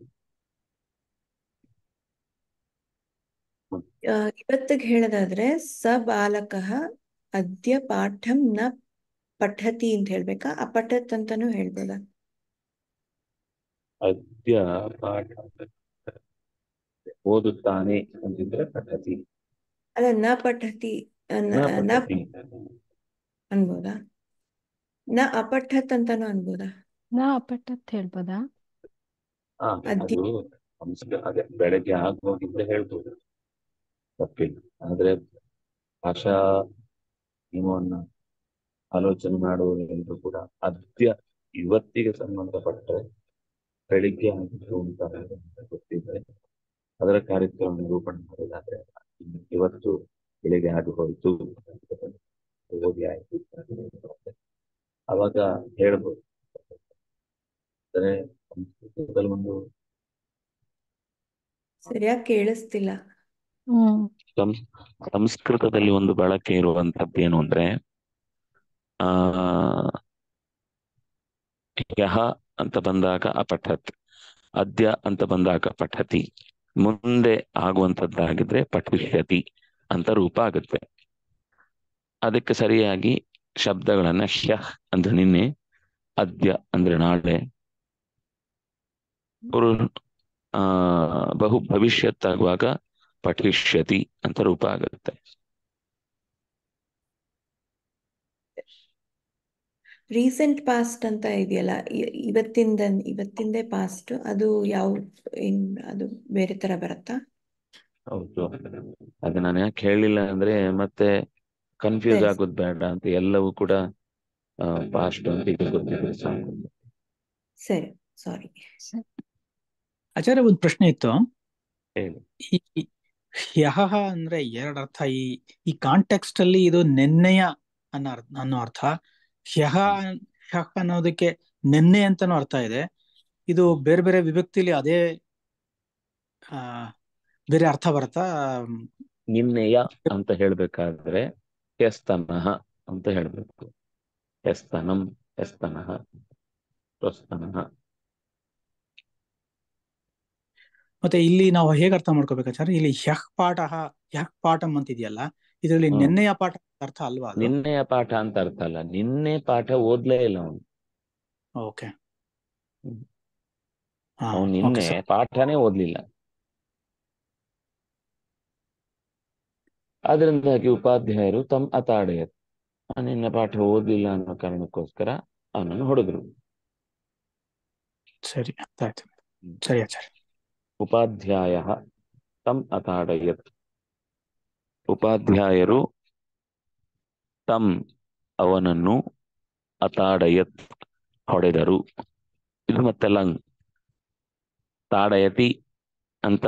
ಆ, ಇವತ್ತಿಗೆ ಹೇಳೋದಾದ್ರೆ ಸ ಬಾಲಕಃ ಅದ್ಯ ಪಾಠಂ ನ ಪಠತಿ ಅಂತ ಹೇಳ್ಬೇಕಾ ಅಪಠತ್ ಅಂತಾನೂ ಹೇಳ್ಬೋದಾ ಅದ್ಯ ಪಾಠ ಓದುತ್ತಾನೆ ಅಂತಿದ್ರೆ ಪಠತಿ ಅಲ್ಲ ನ ಪಠತಿ ಆ, ನ ನ ನ ಪಠತಿ ಅನ್ಬೋದಾ ನ ಅಪಠತ್ ಅಂತಾನೂ ಅನ್ಬೋದಾ ನಾ ಅಪಟ್ಟತ್ ಹೇಳ್ಬೋದಾ ಹಾ ಅದ್ಯ ಅದು ಸಂಸ್ಕೃತ ಅದೇ ಬೆಳಗ್ಗೆ ಆಗಿ ಹೋಗಿದ್ರೆ ಹೇಳ್ಬೋದು ತಪ್ಪಿಲ್ಲ ಆದ್ರೆ ಭಾಷಾ ನಿಯಮವನ್ನ ಆಲೋಚನೆ ಮಾಡುವವರೆಲ್ಲರೂ ಕೂಡ ಅದ್ಯ ಇವತ್ತಿಗೆ ಸಂಬಂಧಪಟ್ಟರೆ ಬೆಳಿಗ್ಗೆ ಆಗಿತ್ತು ಅಂತ ಗೊತ್ತಿದ್ರೆ ಅದರ ಕಾರ್ಯಕ್ರಮ ನಿರೂಪಣೆ ಮಾಡೋದಾದ್ರೆ ಇವತ್ತು ಬೆಳಿಗ್ಗೆ ಆಗಿ ಹೋಯ್ತು ಓದಿ ಆಯ್ತು ಅವಾಗ ಹೇಳ್ಬೋದು ಅಂದ್ರೆ ಸಂಸ್ಕೃತದಲ್ಲಿ ಒಂದು ಸರಿಯಾಗಿ ಕೇಳಿಸ್ತಿಲ್ಲ ಹ್ಮ್ ಸಂಸ್ ಸಂಸ್ಕೃತದಲ್ಲಿ ಒಂದು ಬಳಕೆ ಇರುವಂತದ್ದು ಏನು ಅಂದ್ರೆ ಆ ಯಹ ಅಂತ ಬಂದಾಗ ಅಪಠತ್ ಅದ್ಯ ಅಂತ ಬಂದಾಗ ಪಠತಿ ಮುಂದೆ ಆಗುವಂತದ್ದಾಗಿದ್ರೆ ಪಠಿಷ್ಯತಿ ಅಂತ ರೂಪ ಆಗುತ್ತೆ ಅದಕ್ಕೆ ಸರಿಯಾಗಿ ಶಬ್ದಗಳನ್ನ ಹ್ಯಹ್ ಅಂದ್ರೆ ನಿನ್ನೆ ಅದ್ಯ ಅಂದ್ರೆ ನಾಳೆ ಅವರು ಆ ಬಹು ಭವಿಷ್ಯತ್ತಾಗುವಾಗ ಪಠಿಷ್ಯತಿ ಅಂತ ರೂಪ ಆಗುತ್ತೆ ರೀಸೆಂಟ್ ಪಾಸ್ಟ್ ಅಂತ ಇದೆಯಲ್ಲ ಇ- ಇವತ್ತಿಂದ ಇವತ್ತಿಂದೇ ಪಾಸ್ಟ್ ಅದು ಯಾವ ಇನ್ ಅದು ಬೇರೆ ತರ ಬರುತ್ತಾ ಹೌದು ಅದು ನಾನು ಯಾಕೆ ಹೇಳಿಲ್ಲ ಅಂದ್ರೆ ಮತ್ತೆ ಕನ್ಫ್ಯೂಸ್ ಸರಿ ಆಗೋದು ಬೇಡ ಅಂತ ಎಲ್ಲವೂ ಕೂಡ ಪಾಸ್ಟ್ ಅಂತ ಈಗ ಗೊತ್ತಿದ್ರೆ ಸಾಕು ಸರಿ ಸಾರಿ ಸರಿ. ಆಚಾರ್ಯ ಒಂದು ಪ್ರಶ್ನೆ ಇತ್ತು ಹೇಳಿ ಈ ಈ ಹ್ಯಹ ಅಂದ್ರೆ ಎರಡು ಅರ್ಥ ಈ ಈ ಕಾಂಟೆಕ್ಸ್ಟ್ ಅಲ್ಲಿ ಇದು ನೆನ್ನೆಯ ಅನ್ನೋ ಅರ್ಥ ಅನ್ನೋ ಅರ್ಥ ಹ್ಯಹ ಹ್ಯಹ ಅನ್ನೋದಕ್ಕೆ ನೆನ್ನೆ ಅಂತಾನೂ ಅರ್ಥ ಇದೆ ಇದು ಬೇರೆ ಬೇರೆ ವಿಭಕ್ತಿಲಿ ಅದೇ ಆ ಬೇರೆ ಅರ್ಥ ಬರುತ್ತಾ ನಿನ್ನೆಯ ಅಂತ ಹೇಳ್ಬೇಕಾದ್ರೆ ಯಸ್ತನಃ ಅಂತ ಹೇಳ್ಬೇಕು ಯಸ್ತನಂ ಯಸ್ತನಃ ಸ್ವಸ್ತನಃ ಮತ್ತೆ ಇಲ್ಲಿ ನಾವು ಹೇಗೆ ಅರ್ಥ ಮಾಡ್ಕೋಬೇಕಾಚಾರ್ಯ ಇಲ್ಲಿ ಹ್ಯಃ ಪಾಠ ಹ್ಯಃ ಪಾಠಂ ಅಂತ ಇದೆಯಲ್ಲ ಇದರಲ್ಲಿ ಹ್ಮ್. ನೆನ್ನೆಯ ಪಾಠ ಅಂತ ಅರ್ಥ ಅಲ್ವಾ ಅದು ನಿನ್ನೆಯ ಪಾಠ ಅಂತ ಅರ್ಥ ಅಲ್ಲ ನಿನ್ನೆ ಪಾಠ ಓದ್ಲೇ ಇಲ್ಲ ಅವನು ಓಕೆ ಹ್ಮ್. ಹಾ ಅವನು ಓಕೆ ನಿನ್ನೆ ಸರ್ ಪಾಠನೇ ಓದ್ಲಿಲ್ಲ ಅದರಿಂದಾಗಿ ಉಪಾಧ್ಯಾಯರು ತಮ್ಮ ಅತಾಡೆಯರು ನಿನ್ನೆ ಪಾಠ ಓದ್ಲಿಲ್ಲ ಅನ್ನೋ ಕಾರಣಕ್ಕೋಸ್ಕರ ಅವನನ್ನು ಹೊಡೆದ್ರು ಸರಿ ಅರ್ಥ ಆಯ್ತು ಸರಿ ಆಚಾರ್ಯ ಉಪಾಧ್ಯಾಯ ತಮ್ ಅತಾಡಯತ್ ಉಪಾಧ್ಯಾಯರು ತಮ್ ಅವನನ್ನು ಅತಾಡಯತ್ ಹೊಡೆದರು ಇದು ಮತ್ತೆ ಲಂಗ್ ತಾಡಯತಿ ಅಂತ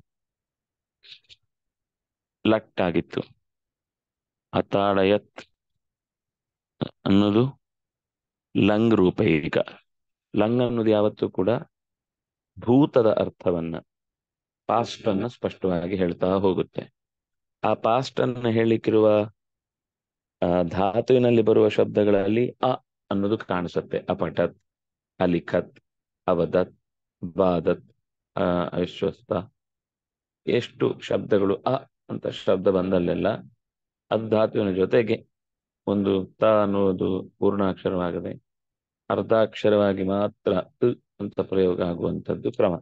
ಲಟ್ ಆಗಿತ್ತು ಅತಾಡಯತ್ ಅನ್ನೋದು ಲಂಗ್ ರೂಪ ಈಗ ಲಂಗ್ ಅನ್ನೋದು ಯಾವತ್ತೂ ಕೂಡ ಭೂತದ ಅರ್ಥವನ್ನ ಪಾಸ್ಟ್ ಅನ್ನ ಸ್ಪಷ್ಟವಾಗಿ ಹೇಳ್ತಾ ಹೋಗುತ್ತೆ ಆ ಪಾಸ್ಟ್ ಅನ್ನ ಹೇಳಿಕ್ಕಿರುವ ಆ, ಧಾತುವಿನಲ್ಲಿ ಬರುವ ಶಬ್ದಗಳಲ್ಲಿ ಅ ಅನ್ನೋದು ಕಾಣಿಸುತ್ತೆ ಅಪಠತ್ ಅಲಿಖತ್ ಅವದತ್ ಬಾದತ್ ಆ, ಅಶ್ವಸ್ತ ಎಷ್ಟು ಶಬ್ದಗಳು ಅ ಅಂತ ಶಬ್ದ ಬಂದಲ್ಲೆಲ್ಲ ಅದು ಧಾತುವಿನ ಜೊತೆಗೆ ಒಂದು ತ ಅನ್ನುವುದು ಪೂರ್ಣಾಕ್ಷರವಾಗದೆ ಅರ್ಧಾಕ್ಷರವಾಗಿ ಮಾತ್ರ ತ್ ಅಂತ ಪ್ರಯೋಗ ಆಗುವಂಥದ್ದು ಕ್ರಮ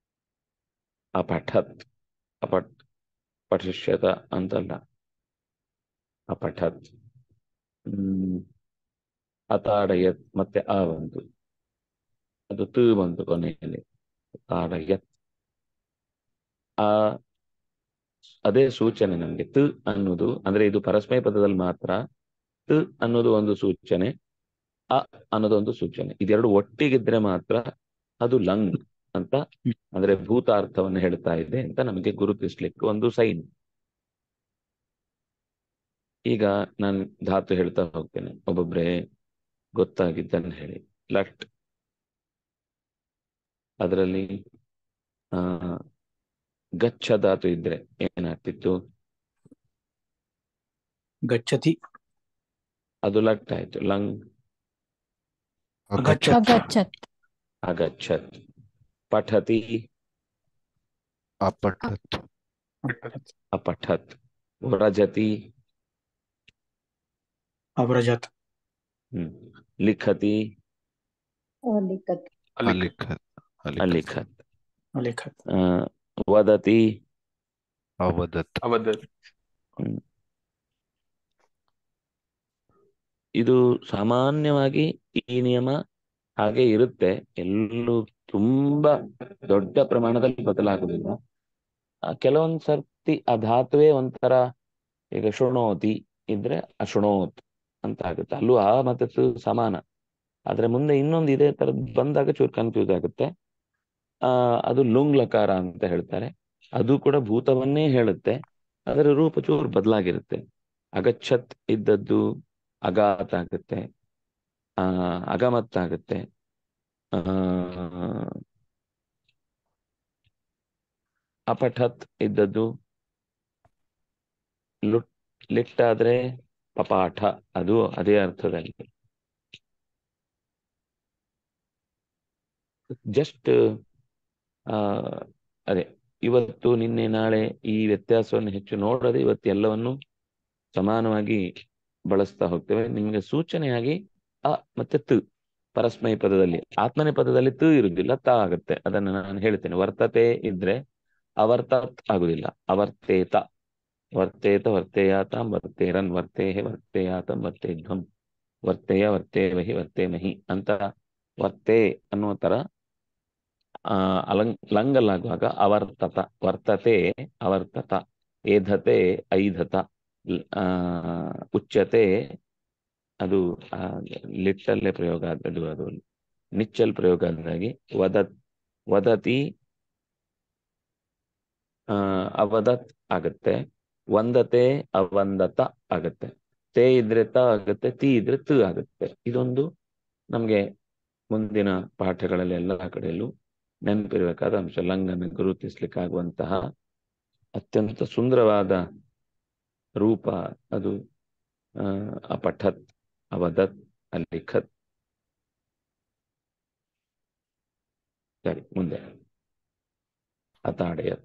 ಅಪಠತ್ ಅಪಟ್ ಪಠಿಷ್ಯತ ಅಂತಲ್ಲ ಅಪಠತ್ ಹ್ಮ್ ಅತಾಡಯತ್ ಮತ್ತೆ ಆ ಬಂತು ಅದು ತು ಬಂತು ಕೊನೆಯಲ್ಲಿ ತಾಡಯತ್ ಆ ಅದೇ ಸೂಚನೆ ನಮ್ಗೆ ತ್ ಅನ್ನೋದು ಅಂದ್ರೆ ಇದು ಪರಸ್ಮಯ ಪದದಲ್ಲಿ ಮಾತ್ರ ತ್ ಅನ್ನೋದು ಒಂದು ಸೂಚನೆ ಅ ಅನ್ನೋದು ಒಂದು ಸೂಚನೆ ಇದೆರಡು ಒಟ್ಟಿಗಿದ್ರೆ ಮಾತ್ರ ಅದು ಲಂಗ್ ಅಂತ ಅಂದ್ರೆ ಭೂತಾರ್ಥವನ್ನು ಹೇಳ್ತಾ ಇದೆ ಅಂತ ನಮಗೆ ಗುರುತಿಸ್ಲಿಕ್ಕೆ ಒಂದು ಸೈನ್ ಈಗ ನಾನು ಧಾತು ಹೇಳ್ತಾ ಹೋಗ್ತೇನೆ ಒಬ್ಬೊಬ್ರೆ ಗೊತ್ತಾಗಿದ್ದನ್ನು ಹೇಳಿ ಲಟ್ ಅದರಲ್ಲಿ ಆ ಗಚ್ಚ ಧಾತು ಇದ್ರೆ ಏನಾಗ್ತಿತ್ತು ಗಚ್ಚತಿ ಅದು ಲಟ್ ಆಯ್ತು ಲಂಗ್ ಅಗಚ್ಚತ್ ಅಗಚ್ಚತ್ ಅಗಚ್ಚತ್ ಪಠತಿ अपठत् ಅಪಠತ್ ವ್ರಜತಿ ಅವ್ರಜತ್ ಹ್ಮ್ ಲಿಖತಿ लिखत अलिखत् अलिखत् ಅಲಿಖತ್ ಅಲಿಖತ್ ಆ, ವದತಿ अवदत् ಅವಧತ್ ಇದು ಸಾಮಾನ್ಯವಾಗಿ ಈ ನಿಯಮ ಹಾಗೆ ಇರುತ್ತೆ ಎಲ್ಲೂ ತುಂಬಾ ದೊಡ್ಡ ಪ್ರಮಾಣದಲ್ಲಿ ಬದಲಾಗುದಿಲ್ಲ ಆ, ಕೆಲವೊಂದ್ ಸರ್ತಿ ಆ ಧಾತುವೇ ಒಂಥರ ಈಗ ಶೃಣೋತಿ ಇದ್ರೆ ಅಶೃಣೋತ್ ಅಂತ ಆಗುತ್ತೆ ಅಲ್ಲೂ ಆ ಮತ್ತೆ ತು ಸಮಾನ ಆದ್ರೆ ಮುಂದೆ ಇನ್ನೊಂದು ಇದೇ ತರದ್ ಬಂದಾಗ ಚೂರು ಕನ್ಫ್ಯೂಸ್ ಆಗುತ್ತೆ ಆ ಅದು ಲುಂಗ್ ಲಕಾರ ಅಂತ ಹೇಳ್ತಾರೆ ಅದು ಕೂಡ ಭೂತವನ್ನೇ ಹೇಳುತ್ತೆ ಅದರ ರೂಪ ಚೂರು ಬದಲಾಗಿರುತ್ತೆ ಅಗಚ್ಚತ್ ಇದ್ದದ್ದು ಅಗಾತ್ ಆಗುತ್ತೆ ಆ ಅಗಮತ್ ಆಗುತ್ತೆ ಆ ಅಪಠತ್ ಇದ್ದದ್ದು ಲುಟ್ ಲಿಟ್ಟಾದ್ರೆ ಪಪಾಠ ಅದು ಅದೇ ಅರ್ಥದಲ್ಲಿ ಜಸ್ಟ್ ಆ ಅದೇ ಇವತ್ತು ನಿನ್ನೆ ನಾಳೆ ಈ ವ್ಯತ್ಯಾಸವನ್ನು ಹೆಚ್ಚು ನೋಡದೆ ಇವತ್ತು ಎಲ್ಲವನ್ನು ಸಮಾನವಾಗಿ ಬಳಸ್ತಾ ಹೋಗ್ತೇವೆ ನಿಮಗೆ ಸೂಚನೆಯಾಗಿ ಅ ಮತ್ತೆ ತ್ ಪರಸ್ಮೈ ಪದದಲ್ಲಿ ಆತ್ಮನೆ ಪದದಲ್ಲಿ ತ್ ಇರುವುದಿಲ್ಲ ತ ಆಗುತ್ತೆ ಅದನ್ನು ನಾನು ಹೇಳ್ತೇನೆ ವರ್ತತೆ ಇದ್ರೆ ಅವರ್ತತ್ ಆಗುದಿಲ್ಲ ಅವರ್ತೇತ ವರ್ತೇತ ವರ್ತೇಯಾತಾಂ ವರ್ತೇರನ್ ವರ್ತೇಹೆ ವರ್ತೇಯಾತಂ ವರ್ತೇಧ್ವಂ ವರ್ತೇಯ ವರ್ತೇವಹಿ ವರ್ತೇಮಹಿ ಅಂತ ವರ್ತೆ ಅನ್ನುವ ತರ ಆ ಅಲಂಗ್ ಲಂಗಲಾಗುವಾಗ ಅವರ್ತತ ವರ್ತತೆ ಅವರ್ತತ ಏಧತೆ ಐಧತ ಲ್- ಆ ಉಚ್ಯತೆ ಅದು ಆ, ಲಿಟ್ಟಲ್ಲೇ ಪ್ರಯೋಗ ಆದದ್ದು ಅದು ನಿಚ್ಚಲ್ ಪ್ರಯೋಗ ಆದಾಗಿ ವದ ವದತಿ ಆ ಅವದತ್ ಆಗತ್ತೆ ವಂದತೆ ಅವಂದತ ಆಗತ್ತೆ ತೇ ಇದ್ರೆ ತ ಆಗುತ್ತೆ ತಿ ಇದ್ರೆ ತ ಆಗುತ್ತೆ ಇದೊಂದು ನಮ್ಗೆ ಮುಂದಿನ ಪಾಠಗಳಲ್ಲಿ ಎಲ್ಲ ಕಡೆಯಲ್ಲೂ ನೆನಪಿರಬೇಕಾದ ಅಂಶ ಲಂಗನ ಗುರುತಿಸ್ಲಿಕ್ಕಾಗುವಂತಹ ಅತ್ಯಂತ ಸುಂದರವಾದ ರೂಪ ಅದು ಆ, ಅಪಠತ್ ಅವದತ್ ಅಲಿಖತ್ ಸರಿ ಮುಂದೆ ಅತಾಡಯತ್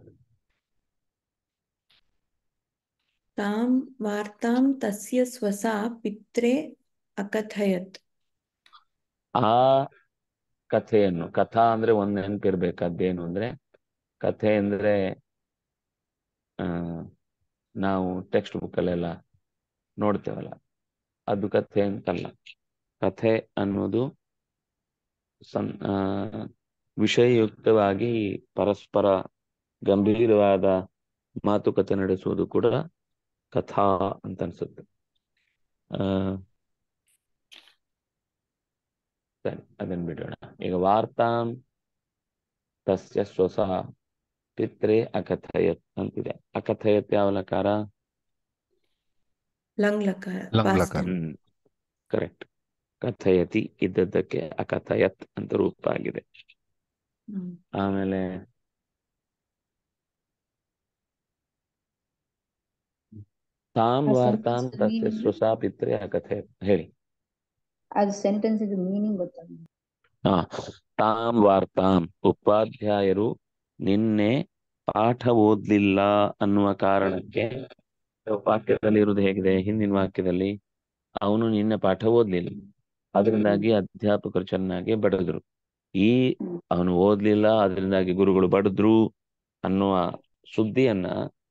ತಾಂ ವಾರ್ತಾಂ ತಸ್ಯ ಸ್ವಸಾ ಪಿತ್ರೆ ಅಕಥಯತ್ ಆ ಕಥೆಯನ್ನು ಕಥಾ ಅಂದ್ರೆ ಒಂದ್ ನೆನಪಿರ್ಬೇಕಾದ್ದೇನು ಅಂದ್ರೆ ಕಥೆ ಅಂದ್ರೆ ಆ ನಾವು ಟೆಕ್ಸ್ಟ್ ಬುಕ್ ಅಲ್ಲೆಲ್ಲ ನೋಡ್ತೇವಲ್ಲ ಅದು ಕಥೆ ಅಂತಲ್ಲ ಕಥೆ ಅನ್ನೋದು ಸಂ ಆ, ವಿಷಯಯುಕ್ತವಾಗಿ ಪರಸ್ಪರ ಗಂಭೀರವಾದ ಮಾತುಕತೆ ನಡೆಸುವುದು ಕೂಡ ಕಥಾ ಅಂತ ಅನ್ಸುತ್ತೆ ಆ ಸರಿ ಅದನ್ನ ಬಿಡೋಣ ಈಗ ವಾರ್ತಾಂ ತಸ್ಯ ಸ್ವಸ ಪಿತ್ರೆ ಅಕಥಯತ್ ಅಂತಿದೆ ಅಕಥಯತ್ ಯಾವ ಲಕಾರ ಲಂಗ್ ಲಕಾರ ಲಂಗ್ past ಲಕಾರ. tense. ಹ್ಮ್ ಕರೆಕ್ಟ್ ಕಥಯತಿ ಇದ್ದದ್ದಕ್ಕೆ ಅಕಥಯತ್ ಅಂತ ರೂಪ ಆಗಿದೆ ಹ್ಮ್. ಆಮೇಲೆ ತಾಂ ಆ ವಾರ್ತಾಂ sentence ತಸ್ಯ meaning? ಸ್ವಸಾ ಪಿತ್ರೆ ಅಕಥಯತ್ ಹೇಳಿ ಅದು ಸೆಂಟೆನ್ಸ್ ಇದು ಮೀನಿಂಗ್ ಗೊತ್ತಾಗ ಹಾ ತಾಂ ವಾರ್ತಾಂ ಉಪಾಧ್ಯಾಯರು ನಿನ್ನೆ ಪಾಠ ಓದ್ಲಿಲ್ಲ ಅನ್ನುವ ಕಾರಣಕ್ಕೆ ವಾಕ್ಯದಲ್ಲಿ ಇರುವುದು ಹೇಗಿದೆ ಹಿಂದಿನ ವಾಕ್ಯದಲ್ಲಿ ಅವನು ನಿನ್ನೆ ಪಾಠ ಓದ್ಲಿಲ್ಲ ಅದರಿಂದಾಗಿ ಅಧ್ಯಾಪಕರು ಚೆನ್ನಾಗಿ ಬಡಿದ್ರು ಈ ಅವನು ಓದ್ಲಿಲ್ಲ ಅದರಿಂದಾಗಿ ಗುರುಗಳು ಬಡಿದ್ರು ಅನ್ನುವ ಸುದ್ದಿಯನ್ನ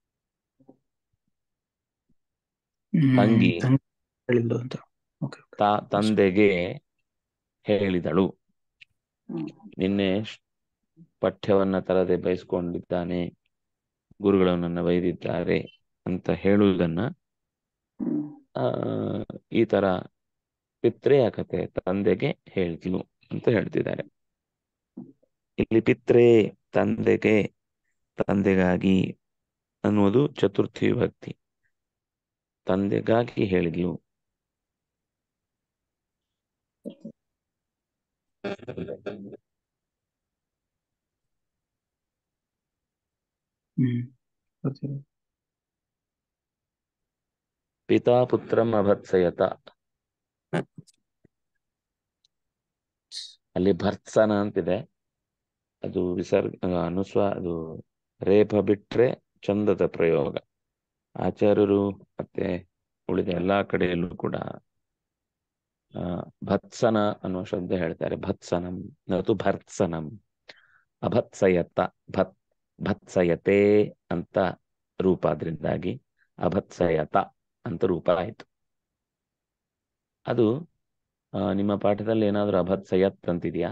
ಹ್ಮ್, ತಂಗಿ ತಂಗಿ ಹೇಳಿದ್ದು ಅಂತ ಓಕೆ ತಾ ತಂದೆಗೆ ಹೇಳಿದಳು ಹ್ಮ್. ನಿನ್ನೆ ಶ್- ಪಠ್ಯವನ್ನ ತರದೆ ಬಯಸ್ಕೊಂಡಿದ್ದಾನೆ ಗುರುಗಳು ನನ್ನ ಬೈದಿದ್ದಾರೆ ಅಂತ ಹೇಳುವುದನ್ನ ಹ್ಮ್. ಆ ಈ ತರ ಪಿತ್ರೆಯ ಕಥೆ ತಂದೆಗೆ ಹೇಳಿದ್ಲು ಅಂತ ಹೇಳ್ತಿದ್ದಾರೆ ಇಲ್ಲಿ ಪಿತ್ರೇ ತಂದೆಗೆ ತಂದೆಗಾಗಿ ಅನ್ನುವುದು ಚತುರ್ಥಿ ವಿಭಕ್ತಿ ತಂದೆಗಾಗಿ ಹೇಳಿದ್ಲು ಹ್ಮ್ ಗೊತ್ತಿಲ್ಲ. ಪಿತಾ ಪುತ್ರಂ ಅಭತ್ಸಯತ ಅಲ್ಲಿ ಭರ್ತ್ಸನ ಅಂತಿದೆ ಅದು ವಿಸರ್ಗ ಅನುಸ್ವ ಅದು ರೇಪ ಬಿಟ್ರೆ ಚಂದದ ಪ್ರಯೋಗ ಆಚಾರ್ಯರು ಮತ್ತೆ ಉಳಿದ ಎಲ್ಲಾ ಕಡೆಯಲ್ಲೂ ಕೂಡ ಆ ಭತ್ಸನ ಅನ್ನುವ ಶಬ್ದ ಹೇಳ್ತಾರೆ ಭತ್ಸನಂ ನತು ಭರ್ತ್ಸನಂ ಅಭತ್ಸಯತ ಭತ್ ಭತ್ಸಯತೆ ಅಂತ ರೂಪ ಅದರಿಂದಾಗಿ ಅಭತ್ಸಯತ ಅಂತ ರೂಪ ಆಯ್ತು ಅದು ಆ, ನಿಮ್ಮ ಪಾಠದಲ್ಲಿ ಏನಾದ್ರೂ ಅಭತ್ಸಯತ್ ಅಂತಿದ್ಯಾ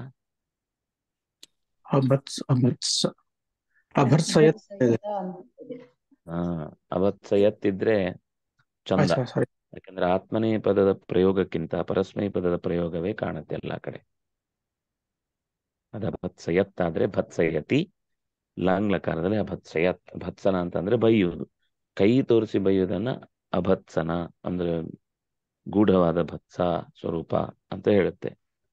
ಅಭತ್ಸ ಅಭತ್ಸ ಅಭರ್ಸಯತ್ ಇದೆ. ಹಾ ಅಭತ್ಸಯತ್ ಇದ್ರೆ ಚಂದ ಆಯ್ತಾ, sorry. ಯಾಕಂದ್ರೆ ಆತ್ಮನೇ ಪದದ ಪ್ರಯೋಗಕ್ಕಿಂತ ಪರಸ್ಮೈ ಪದದ ಪ್ರಯೋಗವೇ ಕಾಣುತ್ತೆ ಎಲ್ಲಾ ಕಡೆ ಅದ ಭತ್ಸಯತ್ ಆದ್ರೆ ಭತ್ಸಯತಿ ಲಾಂಗ್ಲಕಾರದಲ್ಲಿ ಅಭತ್ಸಯತ್ ಭತ್ಸನ ಅಂತಂದ್ರೆ ಬೈಯುವುದು ಕೈ ತೋರಿಸಿ ಬೈಯುವುದನ್ನ ಅಭತ್ಸನ ಅಂದ್ರೆ ಗೂಢವಾದ ಭತ್ಸ ಸ್ವರೂಪ ಅಂತ ಹೇಳುತ್ತೆ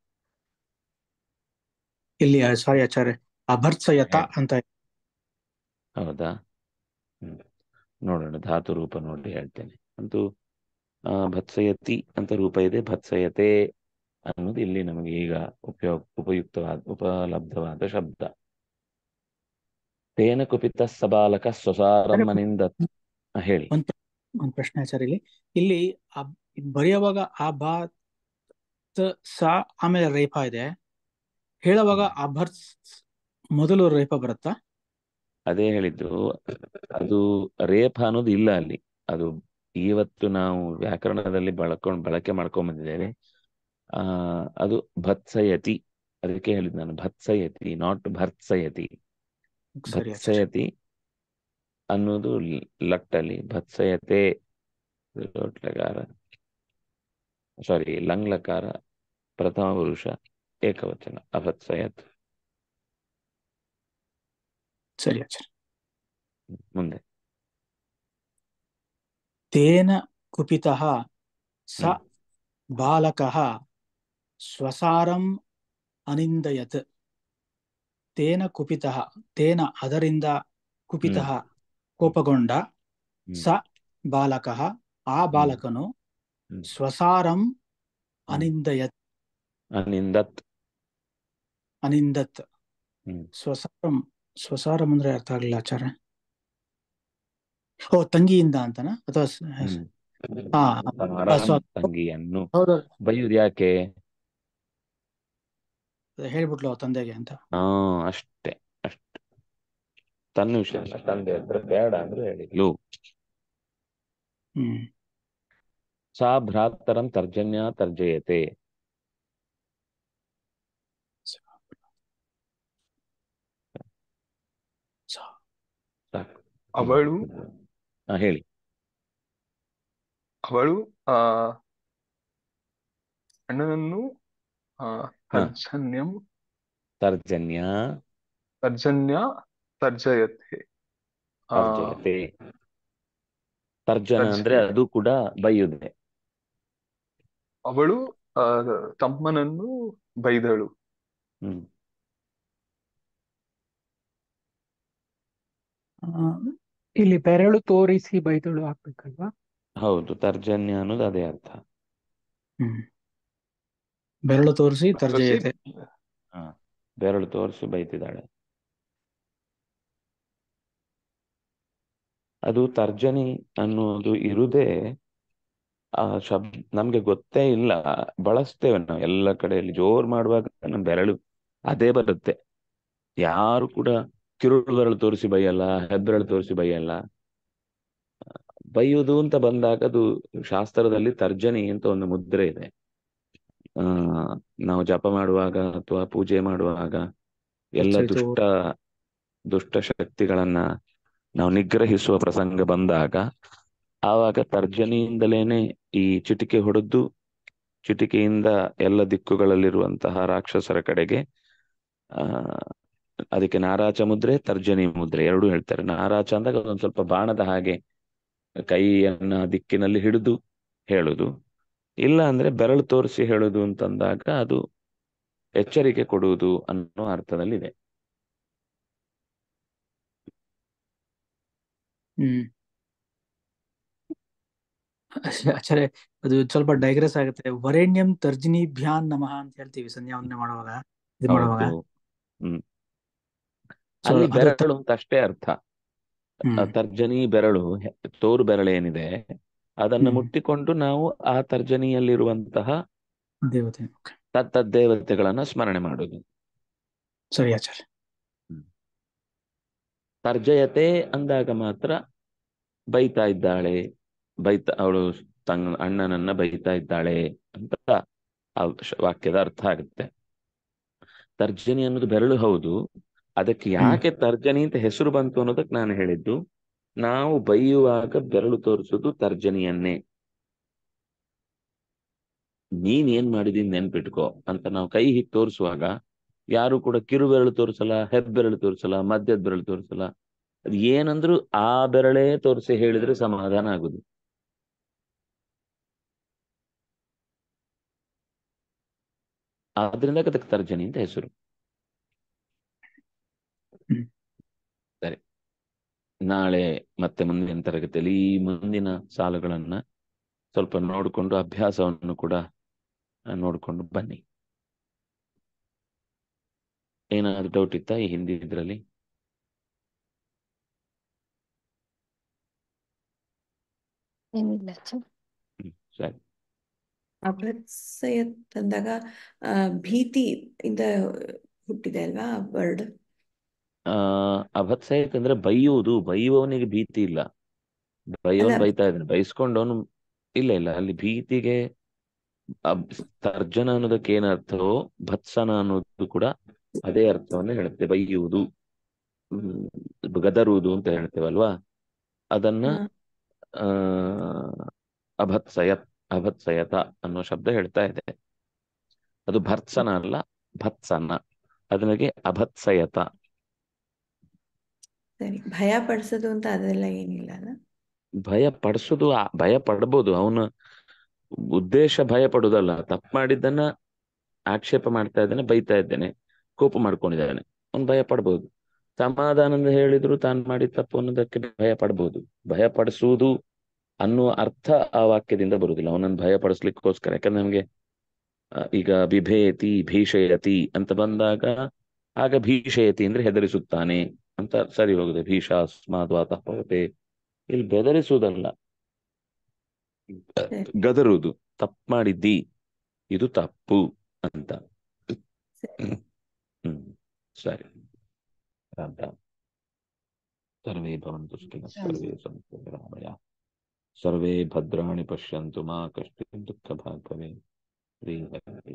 ಇಲ್ಲಿ ಸಾರಿ ಆಚಾರ್ಯ ಅಭರ್ಸಯತ ಹೇಳಿ. ಅಂತ ಇದೆ. ಹೌದಾ ಹ್ಮ್ ನೋಡೋಣ ಧಾತು ರೂಪ ನೋಡಿ ಹೇಳ್ತೇನೆ ಅಂತೂ ಆ ಭತ್ಸಯತಿ ಅಂತ ರೂಪ ಇದೆ ಭತ್ಸಯತೆ ಅನ್ನೋದು ಇಲ್ಲಿ ನಮಗೆ ಈಗ ಉಪಯೋಗ ಉಪಯುಕ್ತವಾದ ಉಪಲಬ್ಧವಾದ ಶಬ್ದ ತೇನ ಕುಪಿತ ಸಬಾಲಕ ಸ್ವಸಾರಮ್ಮನಿಂದ ಆ, ಹೇಳಿ ಒಂದ್ ಒಂದ್ ಪ್ರಶ್ನೆ ಆಚಾರ್ಯ ಇಲ್ಲಿ ಇಲ್ಲಿ ಅಬ್- ಇದ್ ಬರೆಯುವಾಗ ಆ ಬಾ ತ- ಸ ಆಮೇಲೆ ರೇಪ ಇದೆ ಹೇಳುವಾಗ ಅಭರ್ಸ್ ಮೊದಲು ರೇಪ ಬರುತ್ತಾ ಅದೇ ಹೇಳಿದ್ದು ಅದು ರೇಪ ಅನ್ನೋದು ಇಲ್ಲ ಅಲ್ಲಿ ಅದು ಇವತ್ತು ನಾವು ವ್ಯಾಕರಣದಲ್ಲಿ ಬಳಕೊಂಡ್ ಬಳಕೆ ಮಾಡ್ಕೊಂಡ್ ಬಂದಿದ್ದೇವೆ ಆ ಅದು ಭತ್ಸಯತಿ ಅದಕ್ಕೆ ಹೇಳಿದ್ ನಾನು ಭತ್ಸಯತಿ ನಾಟ್ ಭರ್ತ್ಸಯತಿ ಸರಿ ಆಚಾರ್ಯ ಭತ್ಸಯತಿ ಅನ್ನೋದು ಲ್- ಲಟ್ಟಲ್ಲಿ ಭತ್ಸಯತೆ ಲೋಟ್ಲಕಾರ ಸಾರಿ ಲಂಗ್ಲಕಾರ ಪ್ರಥಮ ಪುರುಷ ಏಕವಚನ ಅಭತ್ಸಯತ್ ಸರಿ ಆಚಾರ್ಯ ಮುಂದೆ ತೇನ ಕುಪಿತಃ ಸ ಹ್ಮ್. ಬಾಲಕಃ ಸ್ವಸಾರಂ ಅನಿಂದಯತ್ ತೇನ ಕುಪಿತಃ ತೇನ ಅದರಿಂದ ಕುಪಿತಃ ಕೋಪಗೊಂಡ ಹ್ಮ್. ಸ ಬಾಲಕಃ ಆ ಬಾಲಕನು ಹ್ಮ್. ಸ್ವಸಾರಂ ಅನಿಂದಯತ್ ಅನಿಂದತ್ ಅನಿಂದತ್ ಹ್ಮ್. ಸ್ವಸಾರಂ ಸ್ವಸಾರಂ ಅಂದ್ರೆ ಅರ್ಥ ಆಗಲಿಲ್ಲ ಆಚಾರ್ಯ ಓ ತಂಗಿಯಿಂದ ಅಂತನಾ ಅಥವಾ ಸ- ಹ್ಮ್. ಹಾ ಸಾರಂ ಸ್ವ- ತಂಗಿಯನ್ನು ಹೌದು ಬೈಯುವುದು ಯಾಕೆ ಹೇಳ್ಬಿಟ್ಲು ತಂದೆಗೆ ಅಂತ ಹಾ ಅಷ್ಟೇ ಅಷ್ಟೇ ತನ್ನ ವಿಷಯ ತಂದೆ ಹತ್ರ ಬೇಡ ಅಂದ್ರೆ ಹೇಳಿದ್ಲು ಹ್ಮ್ ಸಾ ಭ್ರಾತರಂ ತರ್ಜನ್ಯ ತರ್ಜಯತೆ ಸ- ಸಾಕು ಅವಳು ಹಾ ಹೇಳಿ ಅವಳು ಆ ಅಣ್ಣನನ್ನು ಆ ತರ್ಜನ್ಯಂ ತರ್ಜನ್ಯ ತರ್ಜನ್ಯ ತರ್ಜಯತೆ ಆ, ತರ್ಜಯತೆ ತರ್ಜನ ಅಂದ್ರೆ ತರ್ಜನೆ. ಅದು ಕೂಡ ಬೈಯುವುದೇ ಅವಳು ಆ, ತಮ್ಮನನ್ನು ಬೈದಳು ಹ್ಮ್ ಆ, ಇಲ್ಲಿ ಬೆರಳು ತೋರಿಸಿ ಬೈದಳು ಹಾಕ್ಬೇಕಲ್ವಾ ಹೌದು ತರ್ಜನ್ಯ ಅನ್ನೋದು ಅದೇ ಅರ್ಥ ಹ್ಮ್ ಬೆರಳು ತೋರಿಸಿ ತರ್ಜಯತೆ ಹಾ ಬೆರಳು ತೋರಿಸಿ ಬೈತಿದ್ದಾಳೆ ಅದು ತರ್ಜನಿ ಅನ್ನೋದು ಇರುದೇ ಆ ಶಬ್ದ ನಮ್ಗೆ ಗೊತ್ತೇ ಇಲ್ಲ ಬಳಸ್ತೇವೆ ನಾವು ಎಲ್ಲ ಕಡೆಯಲ್ಲಿ ಜೋರ್ ಮಾಡುವಾಗ ನಮ್ಮ ಬೆರಳು ಅದೇ ಬರುತ್ತೆ ಯಾರು ಕೂಡ ಕಿರುಳು ಬೆರಳು ತೋರಿಸಿ ಬೈಯಲ್ಲ ಹೆಬ್ಬೆರಳು ತೋರಿಸಿ ಬೈಯಲ್ಲ ಬೈಯುವುದು ಅಂತ ಬಂದಾಗ ಅದು ಶಾಸ್ತ್ರದಲ್ಲಿ ತರ್ಜನಿ ಅಂತ ಒಂದು ಮುದ್ರೆ ಇದೆ ಆ ನಾವು ಜಪ ಮಾಡುವಾಗ ಅಥವಾ ಪೂಜೆ ಮಾಡುವಾಗ ಎಲ್ಲ ಸರಿ, ತಗೋ. ದುಷ್ಟ ದುಷ್ಟ ಶಕ್ತಿಗಳನ್ನ ನಾವು ನಿಗ್ರಹಿಸುವ ಪ್ರಸಂಗ ಬಂದಾಗ ಆವಾಗ ತರ್ಜನಿಯಿಂದಲೇನೆ ಈ ಚಿಟಿಕೆ ಹೊಡೆದು ಚಿಟಿಕೆಯಿಂದ ಎಲ್ಲ ದಿಕ್ಕುಗಳಲ್ಲಿರುವಂತಹ ರಾಕ್ಷಸರ ಕಡೆಗೆ ಆ ಅದಕ್ಕೆ ನಾರಾಚ ಮುದ್ರೆ ತರ್ಜನಿ ಮುದ್ರೆ ಎರಡು ಹೇಳ್ತಾರೆ ನಾರಾಚ ಅಂದಾಗ ಅದೊಂದು ಸ್ವಲ್ಪ ಬಾಣದ ಹಾಗೆ ಕೈಯನ್ನ ದಿಕ್ಕಿನಲ್ಲಿ ಹಿಡಿದು ಹೇಳುದು ಇಲ್ಲ ಅಂದ್ರೆ ಬೆರಳು ತೋರಿಸಿ ಹೇಳುದು ಅಂತಂದಾಗ ಅದು ಎಚ್ಚರಿಕೆ ಕೊಡುವುದು ಅನ್ನೋ ಅರ್ಥದಲ್ಲಿದೆ ಹ್ಮ್ ಆಚಾರ್ಯ ಅದು ಸ್ವಲ್ಪ ಡೈಗ್ರೆಸ್ ಆಗುತ್ತೆ ವರೇಣ್ಯಂ ತರ್ಜಿನಿ ಭ್ಯಾನ್ ನಮಃ ಅಂತ ಹೇಳ್ತೀವಿ ಸಂಧ್ಯಾ ವಂದನೆ ಮಾಡುವಾಗ ಇದು ಮಾಡುವಾಗ ಹೌದು ಹ್ಮ್ ಸೊ ಅಲ್ಲಿ ಅದು ಬೆರಳು ಅಂತ ಅಷ್ಟೇ ಅರ್ಥ ಹ್ಮ್ ಆ ತರ್ಜನಿ ಬೆರಳು ಹೆ- ತೋರು ಬೆರಳೇನಿದೆ ಅದನ್ನ ಹ್ಮ್ ಮುಟ್ಟಿಕೊಂಡು ನಾವು ಆ ತರ್ಜನಿಯಲ್ಲಿರುವಂತಹ ದೇವತೆ Okay. ತತ್ತದ್ದೇವತೆಗಳನ್ನ ಸ್ಮರಣೆ ಮಾಡುದು ಸರಿ ಆಚಾರ್ಯ ತರ್ಜಯತೆ ಅಂದಾಗ ಮಾತ್ರ ಬೈತಾ ಇದ್ದಾಳೆ ಬೈತಾ ಅವಳು ತನ್ನ ಅಣ್ಣನನ್ನ ಬೈತಾ ಇದ್ದಾಳೆ ಅಂತ ಆ ಶ- ವಾಕ್ಯದ ಅರ್ಥ ಆಗುತ್ತೆ ತರ್ಜನಿ ಅನ್ನೋದು ಬೆರಳು ಹೌದು ಅದಕ್ಕೆ ಹ್ಮ್ ಯಾಕೆ ತರ್ಜನಿ ಅಂತ ಹೆಸರು ಬಂತು ಅನ್ನೋದಕ್ಕೆ ನಾನು ಹೇಳಿದ್ದು ನಾವು ಬೈಯುವಾಗ ಬೆರಳು ತೋರಿಸೋದು ತರ್ಜನಿಯನ್ನೇ ನೀನ್ ಏನ್ ಮಾಡಿದೀನಿ ನೆನ್ಪಿಟ್ಕೋ ಅಂತ ನಾವು ಕೈ ಹೀಗೆ ತೋರಿಸುವಾಗ ಯಾರು ಕೂಡ ಕಿರು ಬೆರಳು ತೋರಿಸಲ್ಲ ಹೆಬ್ಬೆರಳು ತೋರಿಸಲ್ಲ ಮಧ್ಯದ ಬೆರಳು ತೋರಿಸಲ್ಲ ಅದು ಏನಂದ್ರು ಆ ಬೆರಳೇ ತೋರಿಸಿ ಹೇಳಿದ್ರೆ ಸಮಾಧಾನ ಆಗುದು ಆದ್ರಿಂದ ಅದಕ್ಕೆ ತರ್ಜನಿ ಅಂತ ಹೆಸರು ಹ್ಮ್ ಸರಿ ನಾಳೆ ಮತ್ತೆ ಮುಂದಿನ ತರಗತಿಯಲ್ಲಿ ಈ ಮುಂದಿನ ಸಾಲುಗಳನ್ನ ಸ್ವಲ್ಪ ನೋಡಿಕೊಂಡು ಅಭ್ಯಾಸವನ್ನು ಕೂಡ ಆ, ನೋಡ್ಕೊಂಡು ಬನ್ನಿ ಏನಾದ್ರು ಡೌಟ್ ಇತ್ತಾ ಈ ಹಿಂದಿ ಇದ್ರಲ್ಲಿ ಏನಿಲ್ಲ ಆಚಾರ್ಯ ಹ್ಮ್ ಸರಿ ಅಭತ್ಸಯತ್ ಅಂದಾಗ ಆ, ಭೀತಿ ಇಂದ ಹುಟ್ಟಿದೆ ಅಲ್ವಾ ವರ್ಡ್ ಆ ಅಭತ್ಸಯಕ್ ಅಂದ್ರೆ ಬೈಯುವುದು ಬೈಯುವವನಿಗೆ ಭೀತಿ ಇಲ್ಲ ಬೈಯೋನ್ ಅಲ್ಲ ಬೈತಾ ಇದ್ದಾನೆ ಬೈಸ್ಕೊಂಡವನು ಇಲ್ಲ ಇಲ್ಲ ಅಲ್ಲಿ ಭೀತಿಗೆ ಅಬ್- ತರ್ಜನ ಅನ್ನೋದಕ್ಕೆ ಏನ್ ಅರ್ಥವೋ ಭತ್ಸನ ಅನ್ನೋದು ಕೂಡ ಅದೇ ಅರ್ಥವನ್ನ ಹೇಳುತ್ತೆ ಬೈಯುವುದು ಹ್ಮ್, ಗದರುವುದು ಅಂತ ಹೇಳ್ತೇವಲ್ವಾ ಅದನ್ನ ಆ, ಆ ಅಭತ್ಸಯತ್ ಅಭತ್ಸಯತ ಅನ್ನೋ ಶಬ್ದ ಹೇಳ್ತಾ ಇದೆ ಅದು ಭರ್ತ್ಸನ ಅಲ್ಲ ಭತ್ಸನ ಅದನಿಗೆ ಅಭತ್ಸಯತ ಸರಿ ಭಯ ಪಡಿಸೋದು ಅಂತ ಅದೆಲ್ಲ ಏನಿಲ್ಲ ಅಲ್ಲ ಭಯ ಪಡಿಸೋದು ಆ- ಭಯ ಪಡ್ಬೋದು ಅವನ ಉದ್ದೇಶ ಭಯ ಪಡುದಲ್ಲ ತಪ್ಪು ಮಾಡಿದ್ದನ್ನ ಆಕ್ಷೇಪ ಮಾಡ್ತಾ ಇದ್ದಾನೆ ಬೈತಾ ಇದ್ದೇನೆ ಕೋಪ ಮಾಡ್ಕೊಂಡಿದ್ದಾನೆ ಅವ್ನು ಭಯ ಪಡ್ಬೋದು ಸಮಾಧಾನದಿಂದ ಹೇಳಿದ್ರು ತಾನು ಮಾಡಿದ ತಪ್ಪು ಅನ್ನೋದಕ್ಕೆ ಭಯ ಪಡ್ಬೋದು ಭಯ ಪಡಿಸುವುದು ಅನ್ನುವ ಅರ್ಥ ಆ ವಾಕ್ಯದಿಂದ ಬರುವುದಿಲ್ಲ ಅವನನ್ನು ಭಯ ಪಡಿಸ್ಲಿಕ್ಕೋಸ್ಕರ ಯಾಕಂದ್ರೆ ನಮ್ಗೆ ಆ, ಈಗ ಬಿಭೇತಿ ಭೀಷಯತಿ ಅಂತ ಬಂದಾಗ ಆಗ ಭೀಷಯತಿ ಅಂದ್ರೆ ಹೆದರಿಸುತ್ತಾನೆ ಅಂತ ಸರಿ ಹೋಗುತ್ತೆ ಭೀಷಾಸ್ಮಾದ್ ವಾತಃ ಪವತೆ ಇಲ್ಲಿ ಬೆದರಿಸುವುದಲ್ಲ ಸರಿ ಗದರುವುದು ತಪ್ಪು ಮಾಡಿದ್ದಿ ಇದು ತಪ್ಪು ಅಂತ ಸರಿ ಹ್ಮ್ ಸರಿ ರಾಮ ಸರ್ವೇ ಭವಂತು ಸುಖಿನಃ ಸರ್ವೇ ಸಂತು ನಿರಾಮಯ ಸರ್ವೇ ಭದ್ರಾಣಿ ಪಶ್ಯಂತು ಮಾ ಕಶ್ಚಿತ್ ದುಃಖ ಭಾಗ್ ಭವೇತ್ ಶ್ರೀ ಹರಿ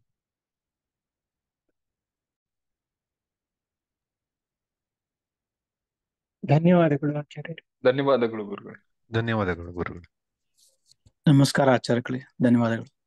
ಧನ್ಯವಾದಗಳು ಆಚಾರ್ಯರು ಧನ್ಯವಾದಗಳು ಗುರುಗಳೇ ಧನ್ಯವಾದಗಳು ಗುರುಗಳು ನಮಸ್ಕಾರ ಆಚಾರ್ಯಗಳೇ ಧನ್ಯವಾದಗಳು